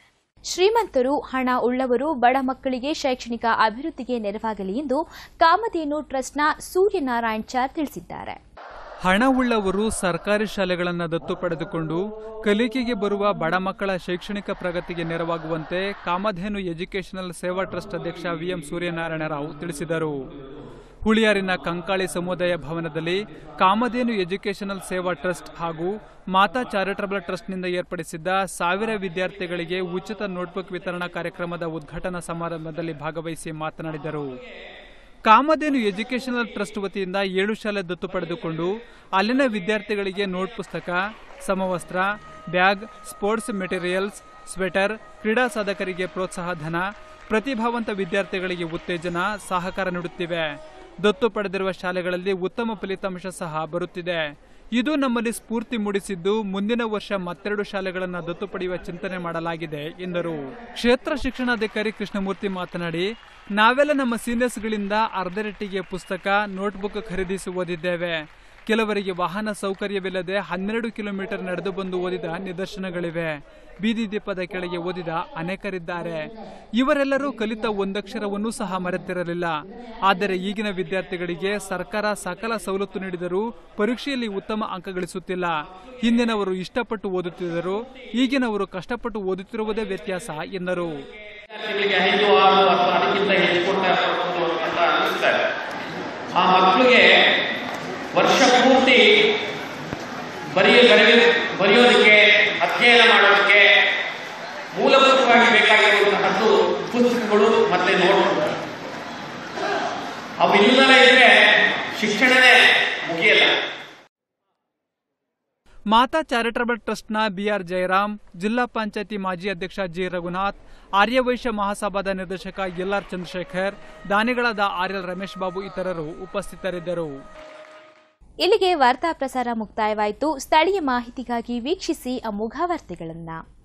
ಶ್ರೀಮಂತರು ಹಣ ಉಳ್ಳವರು ಬಡ ಮಕ್ಕಳಿಗೆ ಶೈಕ್ಷಣಿಕ ಅಭಿವೃದ್ಧಿಗೆ ನೆರವಾಗಲಿ ಎಂದು ಕಾಮಧೇನು ಟ್ರಸ್ಟ್ನ ಸೂರ್ಯನಾರಾಯಣ್ ಚಾರ್ ತಿಳಿಸಿದ್ದಾರೆ ಹಣ ಉಳ್ಳವರು ಸರ್ಕಾರಿ ಶಾಲೆಗಳನ್ನು ದತ್ತು ಪಡೆದುಕೊಂಡು ಕಲಿಕೆಗೆ ಬರುವ ಬಡ ಮಕ್ಕಳ ಶೈಕ್ಷಣಿಕ ಪ್ರಗತಿಗೆ ನೆರವಾಗುವಂತೆ ಕಾಮಧೇನು ಎಜುಕೇಷನಲ್ ಸೇವಾ ಟ್ರಸ್ಟ್ ಅಧ್ಯಕ್ಷ ವಿಎಂ ಸೂರ್ಯನಾರಾಯಣ ರಾವ್ ತಿಳಿಸಿದರು ಹುಳಿಯಾರಿನ ಕಂಕಾಳಿ ಸಮುದಾಯ ಭವನದಲ್ಲಿ ಕಾಮಧೇನು ಎಜುಕೇಷನಲ್ ಸೇವಾ ಟ್ರಸ್ಟ್ ಹಾಗೂ ಮಾತಾ ಚಾರಿಟಬಲ್ ಟ್ರಸ್ಟ್ನಿಂದ ಏರ್ಪಡಿಸಿದ್ದ ಸಾವಿರ ವಿದ್ಯಾರ್ಥಿಗಳಿಗೆ ಉಚಿತ ನೋಟ್ಬುಕ್ ವಿತರಣಾ ಕಾರ್ಯಕ್ರಮದ ಉದ್ಘಾಟನಾ ಸಮಾರಂಭದಲ್ಲಿ ಭಾಗವಹಿಸಿ ಮಾತನಾಡಿದರು ಕಾಮಧೇನು ಎಜುಕೇಷನಲ್ ಟ್ರಸ್ಟ್ ವತಿಯಿಂದ ಏಳು ಶಾಲೆ ದತ್ತು ಪಡೆದುಕೊಂಡು ಅಲ್ಲಿನ ವಿದ್ಯಾರ್ಥಿಗಳಿಗೆ ನೋಟ್ ಪುಸ್ತಕ ಸಮವಸ್ತ್ರ ಬ್ಯಾಗ್ ಸ್ಪೋರ್ಟ್ಸ್ ಮೆಟೀರಿಯಲ್ಸ್ ಸ್ವೆಟರ್ ಕ್ರೀಡಾ ಸಾಧಕರಿಗೆ ಪ್ರೋತ್ಸಾಹ ಧನ ಪ್ರತಿಭಾವಂತ ವಿದ್ಯಾರ್ಥಿಗಳಿಗೆ ಉತ್ತೇಜನ ಸಹಕಾರ ನೀಡುತ್ತಿವೆ ದತ್ತು ಪಡೆದಿರುವ ಶಾಲೆಗಳಲ್ಲಿ ಉತ್ತಮ ಫಲಿತಾಂಶ ಸಹ ಬರುತ್ತಿದೆ ಇದು ನಮ್ಮಲ್ಲಿ ಸ್ಫೂರ್ತಿ ಮೂಡಿಸಿದ್ದು ಮುಂದಿನ ವರ್ಷ ಮತ್ತೆರಡು ಶಾಲೆಗಳನ್ನು ದತ್ತು ಪಡೆಯುವ ಚಿಂತನೆ ಮಾಡಲಾಗಿದೆ ಎಂದರು ಕ್ಷೇತ್ರ ಶಿಕ್ಷಣಾಧಿಕಾರಿ ಕೃಷ್ಣಮೂರ್ತಿ ಮಾತನಾಡಿ ನಾವೆಲ್ಲ ನಮ್ಮ ಸೀನಿಯರ್ಸ್ಗಳಿಂದ ಅರ್ಧ ರೆಟ್ಟಿಗೆ ಪುಸ್ತಕ ನೋಟ್ಬುಕ್ ಖರೀದಿಸಿ ಓದಿದ್ದೇವೆ ಕೆಲವರಿಗೆ ವಾಹನ ಸೌಕರ್ಯವಿಲ್ಲದೆ ಹನ್ನೆರಡು ಕಿಲೋಮೀಟರ್ ನಡೆದು ಬಂದು ಓದಿದ ನಿದರ್ಶನಗಳಿವೆ ಬೀದಿ ದೀಪದ ಕೆಳಗೆ ಓದಿದ ಅನೇಕರಿದ್ದಾರೆ ಇವರೆಲ್ಲರೂ ಕಲಿತ ಒಂದಕ್ಷರವನ್ನೂ ಸಹ ಮರೆತಿರಲಿಲ್ಲ ಆದರೆ ಈಗಿನ ವಿದ್ಯಾರ್ಥಿಗಳಿಗೆ ಸರ್ಕಾರ ಸಕಲ ಸವಲತ್ತು ನೀಡಿದರೂ ಪರೀಕ್ಷೆಯಲ್ಲಿ ಉತ್ತಮ ಅಂಕ ಗಳಿಸುತ್ತಿಲ್ಲ ಹಿಂದಿನವರು ಇಷ್ಟಪಟ್ಟು ಓದುತ್ತಿದ್ದರು ಈಗಿನವರು ಕಷ್ಟಪಟ್ಟು ಓದುತ್ತಿರುವುದೇ ವ್ಯತ್ಯಾಸ ಎಂದರು ವಿದ್ಯಾರ್ಥಿಗಳಿಗೆ ಐದು ಆರು ಅಥವಾ ಅದಕ್ಕಿಂತ ಹೆಚ್ಚು ಕೊಡ್ತಾ ಇರ್ಬೋದು ಅಂತ ಅನಿಸ್ತಾರೆ ಆ ಮಕ್ಕಳಿಗೆ ವರ್ಷ ಪೂರ್ತಿ ಬರೆಯ ಬರೆಯ ಬರೆಯೋದಕ್ಕೆ ಅಧ್ಯಯನ ಮಾಡೋದಕ್ಕೆ ಮೂಲಭೂತವಾಗಿ ಬೇಕಾಗಿರುವಂತಹದ್ದು ಪುಸ್ತಕಗಳು ಮತ್ತೆ ನೋಟ್ಗಳು ಅವು ಇಲ್ಲದೇ ಇದ್ರೆ ಶಿಕ್ಷಣನೇ ಮುಗಿಯಲ್ಲ ಮಾತಾ ಚಾರಿಟಬಲ್ ಟ್ರಸ್ಟ್ನ ಬಿಆರ್ ಜಯರಾಮ್ ಜಿಲ್ಲಾ ಪಂಚಾಯತಿ ಮಾಜಿ ಅಧ್ಯಕ್ಷ ಜಿ ರಘುನಾಥ್ ಆರ್ಯವೈಶ್ಯ ಮಹಾಸಭಾದ ನಿರ್ದೇಶಕ ಎಲ್ಆರ್ ಚಂದ್ರಶೇಖರ್ ದಾನಿಗಳಾದ ಆರ್ಎಲ್ ರಮೇಶ್ ಬಾಬು ಇತರರು ಉಪಸ್ಥಿತರಿದ್ದರು ಇಲ್ಲಿಗೆ ವಾರ್ತಾ ಪ್ರಸಾರ ಮುಕ್ತಾಯವಾಯಿತು ಸ್ಥಳೀಯ ಮಾಹಿತಿಗಾಗಿ ವೀಕ್ಷಿಸಿ ಅಮೋಘ ವಾರ್ತೆಗಳನ್ನು